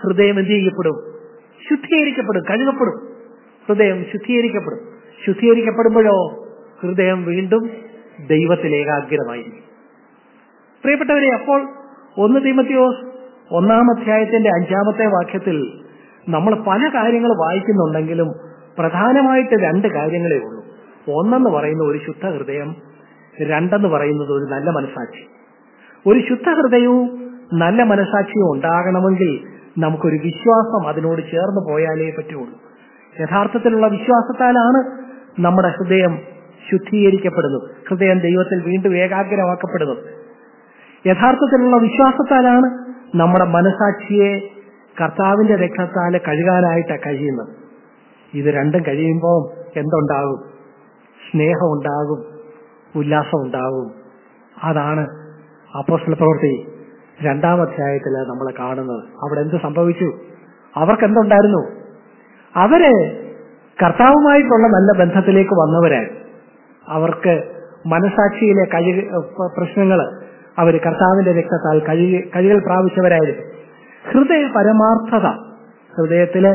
Speaker 1: ഹൃദയം എന്ത് ചെയ്യപ്പെടും ശുദ്ധീകരിക്കപ്പെടും കഴുകപ്പെടും ഹൃദയം ശുദ്ധീകരിക്കപ്പെടും ശുദ്ധീകരിക്കപ്പെടുമ്പോഴോ ഹൃദയം വീണ്ടും ദൈവത്തിൽ ഏകാഗ്രമായിരിക്കും പ്രിയപ്പെട്ടവരെ അപ്പോൾ ഒന്ന് തീമത്തിയോസ് ഒന്നാം അധ്യായത്തിന്റെ അഞ്ചാമത്തെ വാക്യത്തിൽ നമ്മൾ പല കാര്യങ്ങൾ വായിക്കുന്നുണ്ടെങ്കിലും പ്രധാനമായിട്ട് രണ്ട് കാര്യങ്ങളേ ഉള്ളൂ ഒന്നെന്ന് പറയുന്ന ഒരു ശുദ്ധ ഹൃദയം രണ്ടെന്ന് പറയുന്നത് ഒരു നല്ല മനസാക്ഷി ഒരു ശുദ്ധ ഹൃദയവും നല്ല മനസാക്ഷിയും ഉണ്ടാകണമെങ്കിൽ നമുക്കൊരു വിശ്വാസം അതിനോട് ചേർന്ന് പോയാലേ പറ്റുള്ളൂ യഥാർത്ഥത്തിലുള്ള വിശ്വാസത്താലാണ് നമ്മുടെ ഹൃദയം ശുദ്ധീകരിക്കപ്പെടുന്നത് ഹൃദയം ദൈവത്തിൽ വീണ്ടും ഏകാഗ്രമാക്കപ്പെടുന്നത് യഥാർത്ഥത്തിലുള്ള വിശ്വാസത്താലാണ് നമ്മുടെ മനസാക്ഷിയെ കർത്താവിന്റെ രക്തത്താൽ കഴുകാനായിട്ട് കഴിയുന്നത് ഇത് രണ്ടും കഴിയുമ്പോൾ എന്തുണ്ടാകും സ്നേഹമുണ്ടാകും ഉല്ലാസമുണ്ടാകും അതാണ് അപ്പോസ്റ്റൽ പ്രവൃത്തി രണ്ടാം അധ്യായത്തിൽ നമ്മൾ കാണുന്നത് അവിടെ എന്ത് സംഭവിച്ചു അവർക്ക് എന്തുണ്ടായിരുന്നു അവര് കർത്താവുമായിട്ടുള്ള നല്ല ബന്ധത്തിലേക്ക് വന്നവരായിരുന്നു അവർക്ക് മനസാക്ഷിയിലെ കഴുക പ്രശ്നങ്ങൾ അവർ കർത്താവിന്റെ രക്തത്താൽ കഴുകി കഴുകൽ പ്രാപിച്ചവരായിരുന്നു ഹൃദയ പരമാർത്ഥത ഹൃദയത്തില്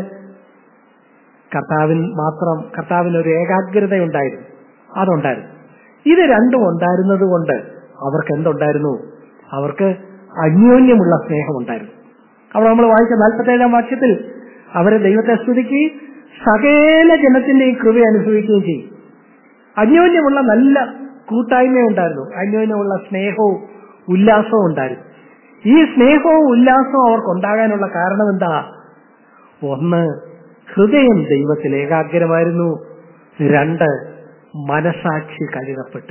Speaker 1: കർത്താവിൻ മാത്രം കർത്താവിന് ഒരു ഏകാഗ്രത ഉണ്ടായിരുന്നു അതുണ്ടായിരുന്നു ഇത് രണ്ടും ഉണ്ടായിരുന്നത് കൊണ്ട് അവർക്ക് എന്തുണ്ടായിരുന്നു അവർക്ക് അന്യോന്യമുള്ള സ്നേഹമുണ്ടായിരുന്നു അവിടെ നമ്മൾ വായിച്ച നാൽപ്പത്തേഴാം വാക്യത്തിൽ അവരെ ദൈവത്തെ സ്തുതിക്കുകയും സകല ജനത്തിന്റെയും കൃപ അനുഭവിക്കുകയും ചെയ്യും അന്യോന്യമുള്ള നല്ല കൂട്ടായ്മയുണ്ടായിരുന്നു അന്യോന്യമുള്ള സ്നേഹവും ഉല്ലാസവും ഉണ്ടായിരുന്നു ഈ സ്നേഹവും ഉല്ലാസവും അവർക്കുണ്ടാകാനുള്ള കാരണം എന്താ ഒന്ന് ഹൃദയം ദൈവത്തിൽ ഏകാഗ്രമായിരുന്നു രണ്ട് മനസാക്ഷി കഴുകപ്പെട്ട്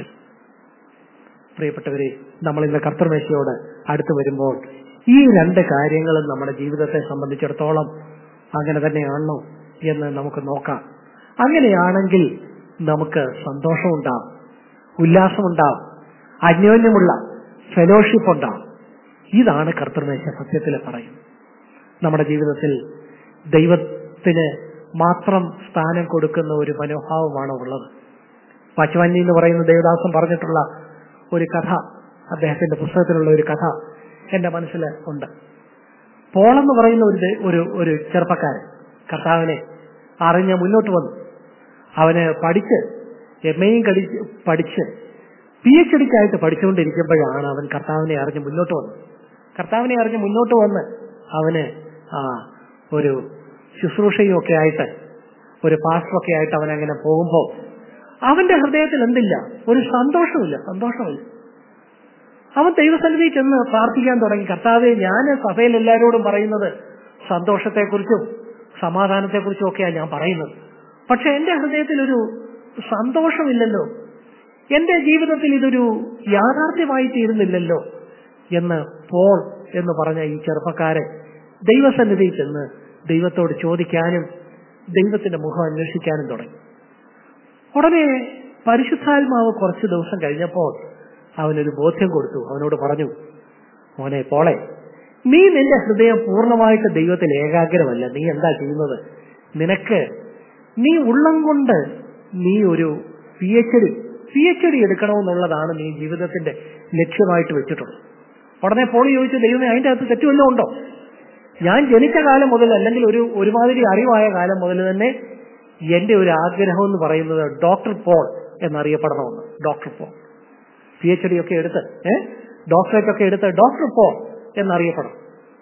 Speaker 1: പ്രിയപ്പെട്ടവരെ നമ്മൾ ഇന്ന് കർത്തർമേശയോട് അടുത്ത് വരുമ്പോൾ ഈ രണ്ട് കാര്യങ്ങളും നമ്മുടെ ജീവിതത്തെ സംബന്ധിച്ചിടത്തോളം അങ്ങനെ തന്നെയാണോ എന്ന് നമുക്ക് നോക്കാം അങ്ങനെയാണെങ്കിൽ നമുക്ക് സന്തോഷമുണ്ടാവും ഉല്ലാസമുണ്ടാവും അന്യോന്യമുള്ള ഫെലോഷിപ്പ് ഉണ്ടാവും ഇതാണ് കർത്തൃമേശ സത്യത്തിൽ പറയുന്നത് നമ്മുടെ ജീവിതത്തിൽ ദൈവത്തിന് മാത്രം സ്ഥാനം കൊടുക്കുന്ന ഒരു മനോഭാവമാണ് ഉള്ളത് പച്ചുവന്നി എന്ന് പറയുന്ന ദേവദാസൻ പറഞ്ഞിട്ടുള്ള ഒരു കഥ അദ്ദേഹത്തിന്റെ പുസ്തകത്തിലുള്ള ഒരു കഥ എന്റെ മനസ്സിൽ ഉണ്ട് പോളെന്ന് പറയുന്ന ഒരു ദേ- ഒരു ഒരു ചെറുപ്പക്കാരൻ കർത്താവിനെ അറിഞ്ഞ് മുന്നോട്ട് വന്നു അവന് പഠിച്ച് എം എയും കടിച്ച് പഠിച്ച് പി എച്ച് ഡിക്കായിട്ട് പഠിച്ചുകൊണ്ടിരിക്കുമ്പോഴാണ് അവൻ കർത്താവിനെ അറിഞ്ഞ് മുന്നോട്ട് വന്നത് കർത്താവിനെ അറിഞ്ഞ് മുന്നോട്ട് വന്ന് അവന് ആ ഒരു ശുശ്രൂഷയും ഒക്കെ ആയിട്ട് ഒരു പാസ്റ്ററൊക്കെ ആയിട്ട് അവൻ അങ്ങനെ പോകുമ്പോൾ അവന്റെ ഹൃദയത്തിൽ എന്തില്ല ഒരു സന്തോഷമില്ല സന്തോഷമില്ല അവൻ ദൈവസന്നിധി ചെന്ന് പ്രാർത്ഥിക്കാൻ തുടങ്ങി കർത്താവെ ഞാൻ സഭയിൽ എല്ലാവരോടും പറയുന്നത് സന്തോഷത്തെക്കുറിച്ചും സമാധാനത്തെക്കുറിച്ചും ഒക്കെയാണ് ഞാൻ പറയുന്നത് പക്ഷെ എന്റെ ഹൃദയത്തിൽ ഒരു സന്തോഷമില്ലല്ലോ എന്റെ ജീവിതത്തിൽ ഇതൊരു യാഥാർത്ഥ്യമായി തീരുന്നില്ലല്ലോ എന്ന് പോൾ എന്ന് പറഞ്ഞ ഈ ചെറുപ്പക്കാരൻ ദൈവസന്നിധിയിൽ ചെന്ന് ദൈവത്തോട് ചോദിക്കാനും ദൈവത്തിന്റെ മുഖം അന്വേഷിക്കാനും തുടങ്ങി ഉടനെ പരിശുദ്ധാത്മാവ് കുറച്ച് ദിവസം കഴിഞ്ഞപ്പോൾ അവനൊരു ബോധ്യം കൊടുത്തു അവനോട് പറഞ്ഞു മോനെ പോളെ നീ നിന്റെ ഹൃദയം പൂർണ്ണമായിട്ട് ദൈവത്തിൽ ഏകാഗ്രമല്ല നീ എന്താ ചെയ്യുന്നത് നിനക്ക് നീ ഉള്ളം കൊണ്ട് നീ ഒരു P H D P H D എടുക്കണമെന്നുള്ളതാണ് നീ ജീവിതത്തിന്റെ ലക്ഷ്യമായിട്ട് വെച്ചിട്ടുള്ളത് ഉടനെ പോളി ചോദിച്ചു ദൈവമേ അതിന്റെ അകത്ത് തെറ്റുവല്ലോ ഉണ്ടോ ഞാൻ ജനിച്ച കാലം മുതൽ അല്ലെങ്കിൽ ഒരു ഒരുമാതിരി അറിവായ കാലം മുതൽ തന്നെ എന്റെ ഒരു ആഗ്രഹം എന്ന് പറയുന്നത് ഡോക്ടർ പോൾ എന്നറിയപ്പെടണമെന്ന് doctor Paul P H D ഒക്കെ എടുത്ത് ഏഹ് ഡോക്ടറേറ്റ് ഒക്കെ എടുത്ത് ഡോക്ടർ പോൾ എന്നറിയപ്പെടണം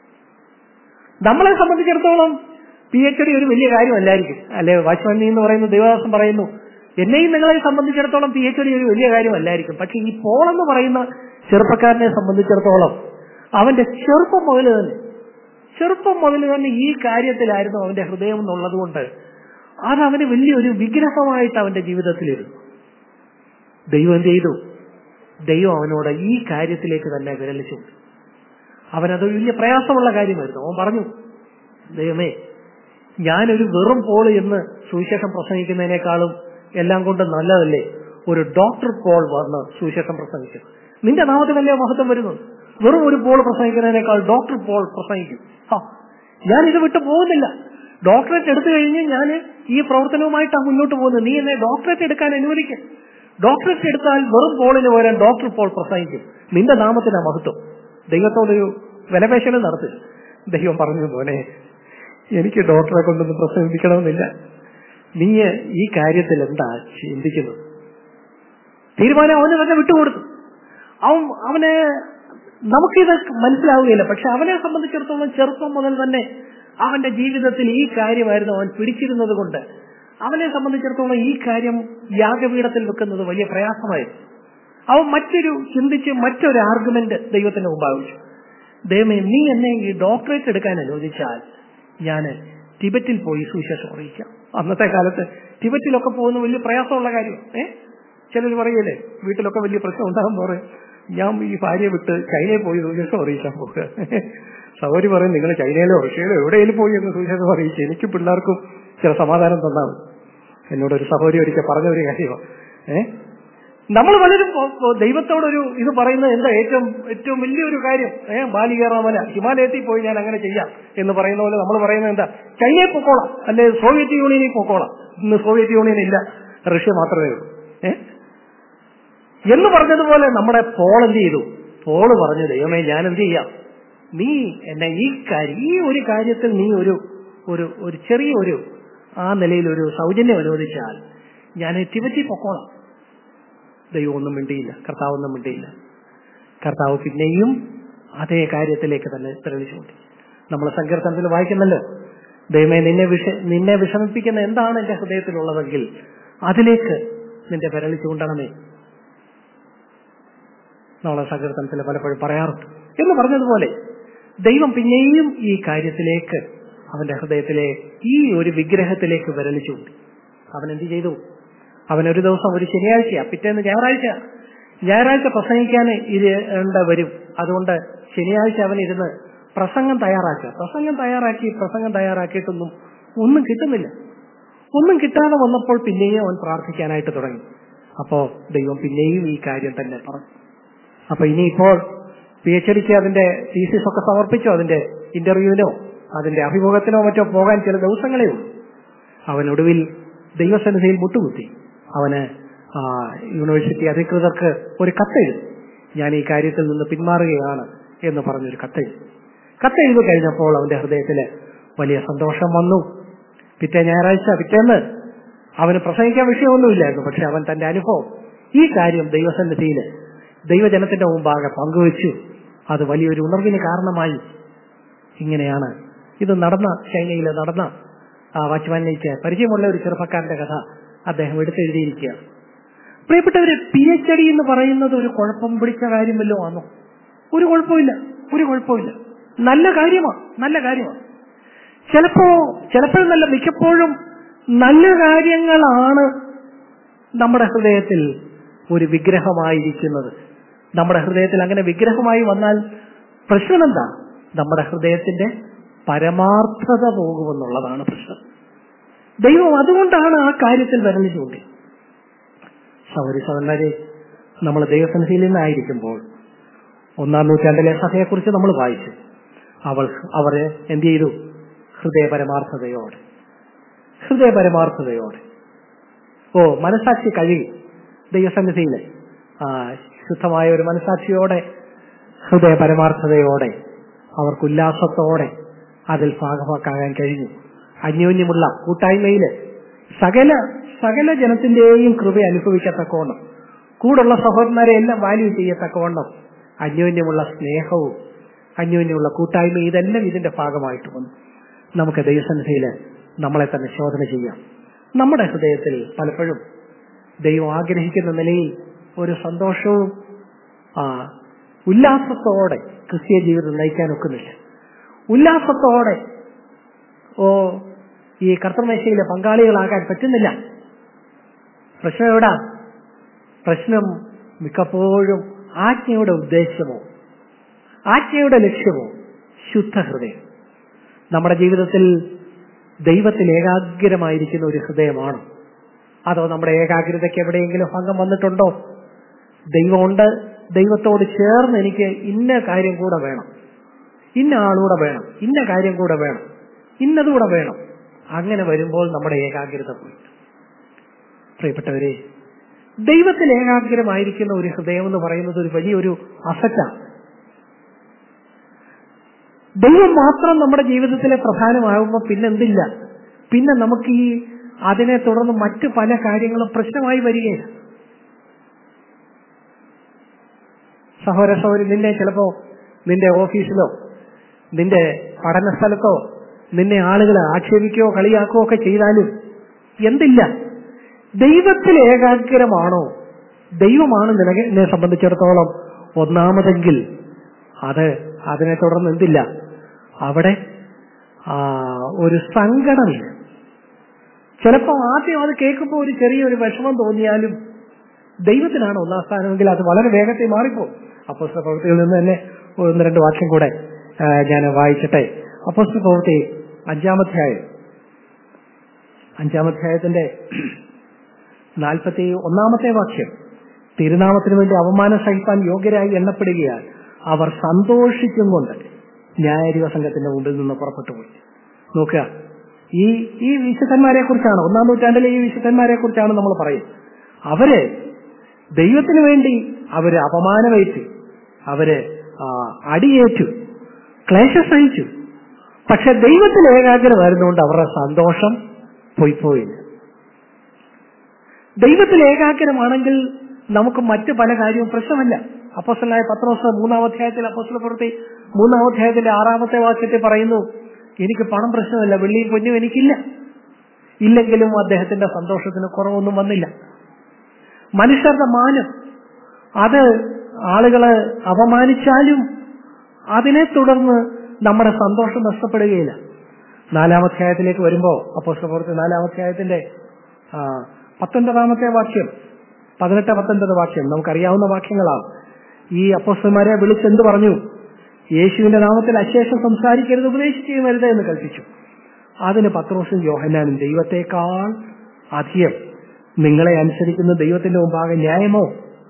Speaker 1: നമ്മളെ സംബന്ധിച്ചിടത്തോളം പി എച്ച് ഡി ഒരു വലിയ കാര്യമല്ലായിരിക്കും അല്ലെ വാച്ച്മാനി എന്ന് പറയുന്ന ദേവദാസം പറയുന്നു എന്നെയും നിങ്ങളെ സംബന്ധിച്ചിടത്തോളം പി എച്ച് ഡി ഒരു വലിയ കാര്യമല്ലായിരിക്കും പക്ഷെ ഈ പോൾ എന്ന് പറയുന്ന ചെറുപ്പക്കാരനെ സംബന്ധിച്ചിടത്തോളം അവന്റെ ചെറുപ്പം മുതൽ തന്നെ ചെറുപ്പം മുതൽ തന്നെ ഈ കാര്യത്തിലായിരുന്നു അവന്റെ ഹൃദയം എന്നുള്ളത് കൊണ്ട് അത് അവന് വലിയൊരു വിഗ്രഹമായിട്ട് അവന്റെ ജീവിതത്തിലിരുന്നു ദൈവം എന്ത് ചെയ്തു ദൈവം അവനോട് ഈ കാര്യത്തിലേക്ക് തന്നെ വിരലിച്ചു അവനത് വലിയ പ്രയാസമുള്ള കാര്യമായിരുന്നു അവൻ പറഞ്ഞു ദൈവമേ ഞാനൊരു വെറും പോൾ എന്ന് സുവിശേഷം പ്രസംഗിക്കുന്നതിനേക്കാളും എല്ലാം കൊണ്ട് നല്ലതല്ലേ ഒരു ഡോക്ടർ പോൾ വന്ന് സുവിശേഷം പ്രസംഗിച്ചു നിന്റെ നാമത്തിൽ വലിയ മഹത്വം വരുന്നു വെറും ഒരു പോൾ പ്രസംഗിക്കുന്നതിനേക്കാൾ ഡോക്ടർ പോൾ പ്രസംഗിക്കും ആ ഞാൻ ഇത് വിട്ടു പോകുന്നില്ല ഡോക്ടറേറ്റ് എടുത്തു കഴിഞ്ഞ് ഞാൻ ഈ പ്രവർത്തനവുമായിട്ടാണ് മുന്നോട്ട് പോകുന്നത് നീ എന്നെ ഡോക്ടറേറ്റ് എടുക്കാൻ അനുവദിക്കും ഡോക്ടറേറ്റ് എടുത്താൽ വെറും പോളിന് പകരം ഡോക്ടർ പോൾ പ്രസംഗിക്കും നിന്റെ നാമത്തിനാ മഹത്വം ദൈവത്തോടൊരു വിലപേശനം നടത്തി ദൈവം പറഞ്ഞു മോനെ എനിക്ക് ഡോക്ടറെ കൊണ്ടൊന്ന് പ്രസവിപ്പിക്കണമെന്നില്ല നീ ഈ കാര്യത്തിൽ എന്താ ചിന്തിക്കുന്നത് തീരുമാനം അവന് തന്നെ വിട്ടുകൊടുത്തു അവൻ അവന് നമുക്കിത് മനസ്സിലാവുകയില്ല പക്ഷെ അവനെ സംബന്ധിച്ചിടത്തോളം ചെറുപ്പം മുതൽ തന്നെ അവന്റെ ജീവിതത്തിൽ ഈ കാര്യമായിരുന്നു അവൻ പിടിച്ചിരുന്നത് കൊണ്ട് അവനെ സംബന്ധിച്ചിടത്തോളം ഈ കാര്യം യാഗപീഠത്തിൽ വെക്കുന്നത് വലിയ പ്രയാസമായിരുന്നു അവൻ മറ്റൊരു ചിന്തിച്ച് മറ്റൊരു ആർഗ്യുമെന്റ് ദൈവത്തിന് മുമ്പാവിച്ചു ദൈവമേ നീ എന്നെ ഈ ഡോക്ടറേറ്റ് എടുക്കാൻ അനുവദിച്ചാൽ ഞാൻ ടിബറ്റിൽ പോയി സുവിശേഷം അറിയിക്കാം അന്നത്തെ കാലത്ത് ടിബറ്റിലൊക്കെ പോകുന്ന വലിയ പ്രയാസമുള്ള കാര്യം ഏ ചിലർ പറയല്ലേ വീട്ടിലൊക്കെ വലിയ പ്രശ്നം ഉണ്ടാകും പറയും ഞാൻ ഈ ഭാര്യയെ വിട്ട് ചൈനയിൽ പോയി സുവിശേഷം അറിയിക്കാൻ പോകുക സൗകര്യം പറയും നിങ്ങൾ ചൈനയിലോ റഷ്യയിലോ എവിടെയെങ്കിലും പോയി എന്ന് സുവിശേഷം അറിയിച്ച് എനിക്ക് പിള്ളേർക്കും ചില സമാധാനം തന്നാൽ എന്നോട് ഒരു സഹോദരി ഒരിക്കൽ പറഞ്ഞ ഒരു കാര്യമാണ് ഏഹ് നമ്മൾ പലരും ദൈവത്തോടൊരു ഇത് പറയുന്നത് എന്താ ഏറ്റവും ഏറ്റവും വലിയൊരു കാര്യം ഏഹ് ബാലികേറാമല ഹിമാലയത്തിൽ പോയി ഞാൻ അങ്ങനെ ചെയ്യാം എന്ന് പറയുന്ന പോലെ നമ്മൾ പറയുന്നത് എന്താ ചൈനയിൽ പൊക്കോളാം അല്ലെ സോവിയറ്റ് യൂണിയനിൽ പൊക്കോളാം ഇന്ന് സോവിയറ്റ് യൂണിയൻ ഇല്ല റഷ്യ മാത്രമേ ഉള്ളൂ ഏഹ് എന്ന് പറഞ്ഞതുപോലെ നമ്മുടെ പോൾ എന്ത് ചെയ്തു പോള് പറഞ്ഞു ദൈവമേ ഞാൻ എന്ത് ചെയ്യാം നീ എന്നെ ഈ കാര്യം ഈ ഒരു കാര്യത്തിൽ നീ ഒരു ഒരു ഒരു ചെറിയ ഒരു ആ നിലയിൽ ഒരു സൗജന്യം അനുവദിച്ചാൽ ഞാൻ ടിബറ്റിൽ പൊക്കോളാം ദൈവം ഒന്നും മിണ്ടിയില്ല കർത്താവ് ഒന്നും മിണ്ടിയില്ല കർത്താവ് പിന്നെയും അതേ കാര്യത്തിലേക്ക് തന്നെ തെളിച്ചുകൊണ്ടി നമ്മൾ സങ്കീർത്തനത്തിൽ വായിക്കുന്നല്ലോ ദൈവമേ നിന്നെ വിഷ നിന്നെ വിഷമിപ്പിക്കുന്ന എന്താണ് എന്റെ ഹൃദയത്തിലുള്ളതെങ്കിൽ അതിലേക്ക് നിന്റെ വിരളി ചൂണ്ടണമേ നമ്മളെ സങ്കീർത്തനത്തിൽ പലപ്പോഴും പറയാറുണ്ട് എന്ന് പറഞ്ഞതുപോലെ ദൈവം പിന്നെയും ഈ കാര്യത്തിലേക്ക് അവന്റെ ഹൃദയത്തിലെ ഈ ഒരു വിഗ്രഹത്തിലേക്ക് വിരലി ചൂണ്ടി അവൻ എന്ത് ചെയ്തു അവൻ ഒരു ദിവസം ഒരു ശനിയാഴ്ചയാ പിറ്റേന്ന് ഞായറാഴ്ച ഞായറാഴ്ച പ്രസംഗിക്കാൻ ഇരുണ്ട വരും അതുകൊണ്ട് ശനിയാഴ്ച അവൻ ഇരുന്ന് പ്രസംഗം തയ്യാറാക്കുക പ്രസംഗം തയ്യാറാക്കി പ്രസംഗം തയ്യാറാക്കിയിട്ടൊന്നും ഒന്നും കിട്ടുന്നില്ല ഒന്നും കിട്ടാതെ വന്നപ്പോൾ പിന്നെയും അവൻ പ്രാർത്ഥിക്കാനായിട്ട് തുടങ്ങി അപ്പോ ദൈവം പിന്നെയും ഈ കാര്യം തന്നെ പറഞ്ഞു അപ്പൊ ഇനിയിപ്പോൾ പി എച്ച് ഡിക്ക് അതിന്റെ തീസിസ് ഒക്കെ സമർപ്പിച്ചോ അതിന്റെ ഇന്റർവ്യൂവിനോ അതിന്റെ അഭിമുഖത്തിനോ മറ്റോ പോകാൻ ചില ദിവസങ്ങളേ ഉള്ളൂ അവൻ ഒടുവിൽ ദൈവസന്നിധിയിൽ മുട്ടുകുത്തി അവന് യൂണിവേഴ്സിറ്റി അധികൃതർക്ക് ഒരു കത്തെഴുതി ഞാൻ ഈ കാര്യത്തിൽ നിന്ന് പിന്മാറുകയാണ് എന്ന് പറഞ്ഞൊരു കത്തെഴുതി കത്തെഴുതി കഴിഞ്ഞപ്പോൾ അവന്റെ ഹൃദയത്തില് വലിയ സന്തോഷം വന്നു പിറ്റേ ഞായറാഴ്ച പിറ്റേന്ന് അവന് പ്രസംഗിക്കാൻ വിഷയമൊന്നുമില്ലായിരുന്നു പക്ഷെ അവൻ തന്റെ അനുഭവം ഈ കാര്യം ദൈവസന്നിധിയിൽ ദൈവജനത്തിന്റെ മുമ്പാകെ പങ്കുവച്ചു അത് വലിയൊരു ഉണർവിന് കാരണമായി ഇങ്ങനെയാണ് ഇത് നടന്ന ചൈനയിൽ നടന്ന ആ വാച്ച്മാനിലേക്ക് പരിചയമുള്ള ഒരു ചെറുപ്പക്കാരന്റെ കഥ അദ്ദേഹം എടുത്തെഴുതിയിരിക്കുക പ്രിയപ്പെട്ടവര് പി എച്ച് ഡി എന്ന് പറയുന്നത് ഒരു കുഴപ്പം പിടിച്ച കാര്യം വല്ലതും ആണോ ഒരു കുഴപ്പമില്ല ഒരു കുഴപ്പമില്ല നല്ല കാര്യമാണ് നല്ല കാര്യമാണ് ചിലപ്പോ ചിലപ്പോഴും നല്ല മിക്കപ്പോഴും നല്ല കാര്യങ്ങളാണ് നമ്മുടെ ഹൃദയത്തിൽ ഒരു വിഗ്രഹമായിരിക്കുന്നത് നമ്മുടെ ഹൃദയത്തിൽ അങ്ങനെ വിഗ്രഹമായി വന്നാൽ പ്രശ്നം എന്താ നമ്മുടെ ഹൃദയത്തിന്റെ പരമാർത്ഥത പോകുമെന്നുള്ളതാണ് പ്രശ്നം ദൈവം അതുകൊണ്ടാണ് ആ കാര്യത്തിൽ വിരലി ചൂണ്ടി സൗരി സഹോദരരെ നമ്മൾ ദൈവസന്നിധിയിൽ നിന്നായിരിക്കുമ്പോൾ ഒന്നാം നൂറ്റാണ്ടിലെ സഭയെക്കുറിച്ച് നമ്മൾ വായിച്ചു അവൾ അവരെ എന്ത് ചെയ്തു ഹൃദയപരമാർത്ഥതയോടെ ഹൃദയപരമാർത്ഥതയോടെ ഓ മനസാക്ഷി കഴുകി ദൈവസന്നിധിയിലെ ആ ശുദ്ധമായ ഒരു മനസാക്ഷിയോടെ ഹൃദയപരമാർത്ഥതയോടെ അവർക്ക് ഉല്ലാസത്തോടെ അതിൽ ഭാഗമാക്കാൻ കഴിഞ്ഞു അന്യോന്യമുള്ള കൂട്ടായ്മയില് സകല സകല ജനത്തിന്റെയും കൃപ അനുഭവിക്കത്തക്കവണ്ണം കൂടുള്ള സഹോദരന്മാരെ എല്ലാം വാല്യൂ ചെയ്യത്തക്കവണ്ണം അന്യോന്യമുള്ള സ്നേഹവും അന്യോന്യമുള്ള കൂട്ടായ്മ ഇതെല്ലാം ഇതിന്റെ ഭാഗമായിട്ട് വന്നു നമുക്ക് ദൈവസന്നിധിയിൽ നമ്മളെ തന്നെ ശോധന ചെയ്യാം നമ്മുടെ ഹൃദയത്തിൽ പലപ്പോഴും ദൈവം ആഗ്രഹിക്കുന്ന നിലയിൽ ഒരു സന്തോഷവും ആ ഉല്ലാസത്തോടെ ക്രിസ്തീയ ജീവിതം നയിക്കാൻ ഒക്കുന്നില്ല ഉല്ലാസത്തോടെ ഓ ഈ കർത്തമേശയിലെ പങ്കാളികളാകാൻ പറ്റുന്നില്ല പ്രശ്നം എവിടാ പ്രശ്നം മിക്കപ്പോഴും ആജ്ഞയുടെ ഉദ്ദേശമോ ആജ്ഞയുടെ ലക്ഷ്യമോ ശുദ്ധ ഹൃദയം നമ്മുടെ ജീവിതത്തിൽ ദൈവത്തിൽ ഏകാഗ്രമായിരിക്കുന്ന ഒരു ഹൃദയമാണോ അതോ നമ്മുടെ ഏകാഗ്രതയ്ക്ക് എവിടെയെങ്കിലും ഭംഗം വന്നിട്ടുണ്ടോ ദൈവമുണ്ട് ദൈവത്തോട് ചേർന്ന് എനിക്ക് ഇന്ന കാര്യം കൂടെ വേണം ഇന്ന ആളൂടെ വേണം ഇന്ന കാര്യം കൂടെ വേണം ഇന്നതുകൂടെ വേണം അങ്ങനെ വരുമ്പോൾ നമ്മുടെ ഏകാഗ്രത പോയി പ്രിയപ്പെട്ടവരെ ദൈവത്തിൽ ഏകാഗ്രമായിരിക്കുന്ന ഒരു ഹൃദയം എന്ന് പറയുന്നത് ഒരു വലിയൊരു അസറ്റാണ് ദൈവം മാത്രം നമ്മുടെ ജീവിതത്തിലെ പ്രധാനമാകുമ്പോൾ പിന്നെന്തില്ല പിന്നെ നമുക്ക് ഈ അതിനെ തുടർന്ന് മറ്റു പല കാര്യങ്ങളും പ്രശ്നമായി വരികയില്ല സഹോദര സഹോദരി നിന്നെ ചിലപ്പോ നിന്റെ ഓഫീസിലോ നിന്റെ പഠന സ്ഥലത്തോ നിന്നെ ആളുകൾ ആക്ഷേപിക്കുകയോ കളിയാക്കുകയോ ഒക്കെ ചെയ്താലും എന്തില്ല ദൈവത്തിൽ ഏകാഗ്രമാണോ ദൈവമാണ് നിനക്ക് എന്നെ സംബന്ധിച്ചിടത്തോളം ഒന്നാമതെങ്കിൽ അത് അതിനെ തുടർന്ന് എന്തില്ല അവിടെ ആ, ഒരു സങ്കടമില്ല ചിലപ്പോൾ ആദ്യം അത് കേൾക്കുമ്പോൾ ഒരു ചെറിയൊരു വിഷമം തോന്നിയാലും ദൈവത്തിനാണ് ഒന്നാം സ്ഥാനമെങ്കിൽ അത് വളരെ വേഗത്തിൽ മാറിപ്പോകും അപ്പോസ്തല പ്രവൃത്തിയിൽ നിന്ന് തന്നെ ഒന്ന് രണ്ട് വാക്യം കൂടെ ആ, ഞാൻ വായിക്കട്ടെ അപ്പോസ്തല പ്രവൃത്തി അഞ്ചാമധ്യായം അഞ്ചാമധ്യായത്തിന്റെ നാൽപ്പത്തി ഒന്നാമത്തെ വാക്യം തിരുനാമത്തിന് വേണ്ടി അവമാനം സഹിപ്പാൻ യോഗ്യരായി എണ്ണപ്പെടുകയാൽ അവർ സന്തോഷിച്ചും കൊണ്ട് ന്യായാധിപ സംഘത്തിന്റെ മുമ്പിൽ നിന്ന് പുറപ്പെട്ടു പോയി നോക്കുക ഈ ഈ വിശുദ്ധന്മാരെ കുറിച്ചാണ് ഒന്നാം നൂറ്റാണ്ടിലെ ഈ വിശുദ്ധന്മാരെ കുറിച്ചാണ് നമ്മൾ പറയുന്നത് അവര് ദൈവത്തിന് വേണ്ടി അവര് അപമാനമേറ്റു അവര് ആ, അടിയേറ്റു ക്ലേശം സഹിച്ചു പക്ഷെ ദൈവത്തിൽ ഏകാഗ്രമായിരുന്നുകൊണ്ട് അവരുടെ സന്തോഷം പോയിപ്പോയില്ല ദൈവത്തിൽ ഏകാഗ്രമാണെങ്കിൽ നമുക്ക് മറ്റു പല കാര്യവും പ്രശ്നമല്ല അപ്പോസ്റ്റലായ പത്രോസ് മൂന്നാം അധ്യായത്തിൽ അപ്പോസ്റ്റല പ്രവൃത്തി മൂന്നാം അധ്യായത്തിന്റെ ആറാമത്തെ വാക്യത്തിൽ പറയുന്നു എനിക്ക് പണം പ്രശ്നമല്ല വെള്ളിയും പൊന്നും എനിക്കില്ല ഇല്ലെങ്കിലും അദ്ദേഹത്തിന്റെ സന്തോഷത്തിന് കുറവൊന്നും വന്നില്ല മനുഷ്യരുടെ മാനം അത് ആളുകളെ അപമാനിച്ചാലും അതിനെ തുടർന്ന് നമ്മുടെ സന്തോഷം നഷ്ടപ്പെടുകയില്ല നാലാം അധ്യായത്തിലേക്ക് വരുമ്പോ അപ്പോസ്റ്റല പ്രവൃത്തി നാലാം അധ്യായത്തിന്റെ ആ, പത്തൊൻപതാമത്തെ വാക്യം പതിനെട്ട് പത്തൊൻപത് വാക്യം നമുക്കറിയാവുന്ന വാക്യങ്ങളാണ് ഈ അപ്പോസ്റ്റന്മാരെ വിളിച്ചെന്ത് പറഞ്ഞു യേശുവിന്റെ നാമത്തിൽ അശേഷം സംസാരിക്കരുത് ഉപദേശിക്കുകയുമരുത് എന്ന് കൽപ്പിച്ചു അതിന് പത്രോസും യോഹന്നാനും ദൈവത്തെക്കാൾ അധികം നിങ്ങളെ അനുസരിക്കുന്ന ദൈവത്തിന്റെ മുമ്പാകെ ന്യായമോ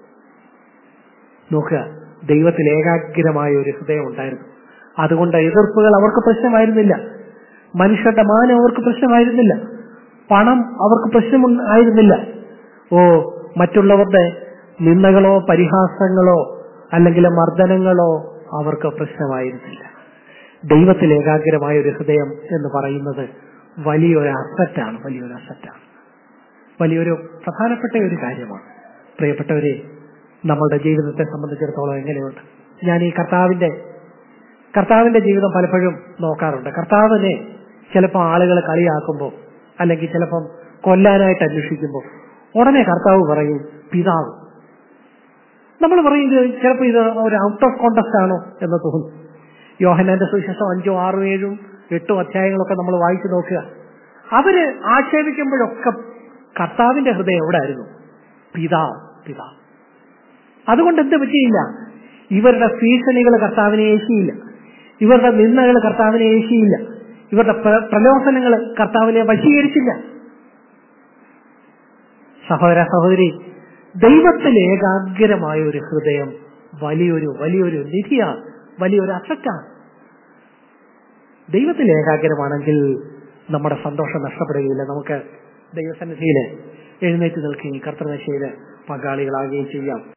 Speaker 1: നോക്കുക ദൈവത്തിൽ ഏകാഗ്രമായ ഒരു ഹൃദയം ഉണ്ടായിരുന്നു അതുകൊണ്ട് എതിർപ്പുകൾ അവർക്ക് പ്രശ്നമായിരുന്നില്ല മനുഷ്യരുടെ മാനം അവർക്ക് പ്രശ്നമായിരുന്നില്ല പണം അവർക്ക് പ്രശ്നമായിരുന്നില്ല ഓ മറ്റുള്ളവരുടെ നിന്ദകളോ പരിഹാസങ്ങളോ അല്ലെങ്കിൽ മർദ്ദനങ്ങളോ അവർക്ക് പ്രശ്നമായിരുന്നില്ല ദൈവത്തിൽ ഏകാഗ്രമായ ഒരു ഹൃദയം എന്ന് പറയുന്നത് വലിയൊരു അസറ്റാണ് വലിയൊരു അസറ്റാണ് വലിയൊരു പ്രധാനപ്പെട്ട ഒരു കാര്യമാണ് പ്രിയപ്പെട്ടവരെ നമ്മളുടെ ജീവിതത്തെ സംബന്ധിച്ചിടത്തോളം എങ്ങനെയുണ്ട് ഞാൻ ഈ കർത്താവിന്റെ കർത്താവിന്റെ ജീവിതം പലപ്പോഴും നോക്കാറുണ്ട് കർത്താവിനെ ചിലപ്പോൾ ആളുകൾ കളിയാക്കുമ്പോൾ അല്ലെങ്കിൽ ചിലപ്പം കൊല്ലാനായിട്ട് അന്വേഷിക്കുമ്പോൾ ഉടനെ കർത്താവ് പറയും പിതാവ് നമ്മൾ പറയും ഇത് ചിലപ്പോൾ ഇത് ഒരു ഔട്ട് ഓഫ് കോണ്ടസ്റ്റ് ആണോ എന്ന് തോന്നും യോഹനാന്റെ സുവിശേഷം അഞ്ചോ ആറോ ഏഴും എട്ടും അധ്യായങ്ങളൊക്കെ നമ്മൾ വായിച്ചു നോക്കുക അവര് ആക്ഷേപിക്കുമ്പോഴൊക്കെ കർത്താവിന്റെ ഹൃദയം എവിടെ ആയിരുന്നു പിതാവ് പിതാവ് അതുകൊണ്ട് എന്ത് പറ്റിയില്ല ഇവരുടെ ഭീഷണികൾ കർത്താവിനെ ഏശിയില്ല ഇവരുടെ നിന്ദകൾ കർത്താവിനെ ഏശിയില്ല ഇവരുടെ പ്ര- പ്രലോഭനങ്ങൾ കർത്താവിനെ വശീകരിച്ചില്ല സഹോദര സഹോദരി ദൈവത്തിൽ ഏകാഗ്രമായ ഒരു ഹൃദയം വലിയൊരു വലിയൊരു നിധിയാണ് വലിയൊരു അസറ്റാണ് ദൈവത്തിൽ ഏകാഗ്രമാണെങ്കിൽ നമ്മുടെ സന്തോഷം നഷ്ടപ്പെടുകയില്ല നമുക്ക് ദൈവസന്നിധിയിൽ എഴുന്നേറ്റ് നിൽക്കുകയും കർത്തൃനശയിൽ പങ്കാളികളാകുകയും ചെയ്യാം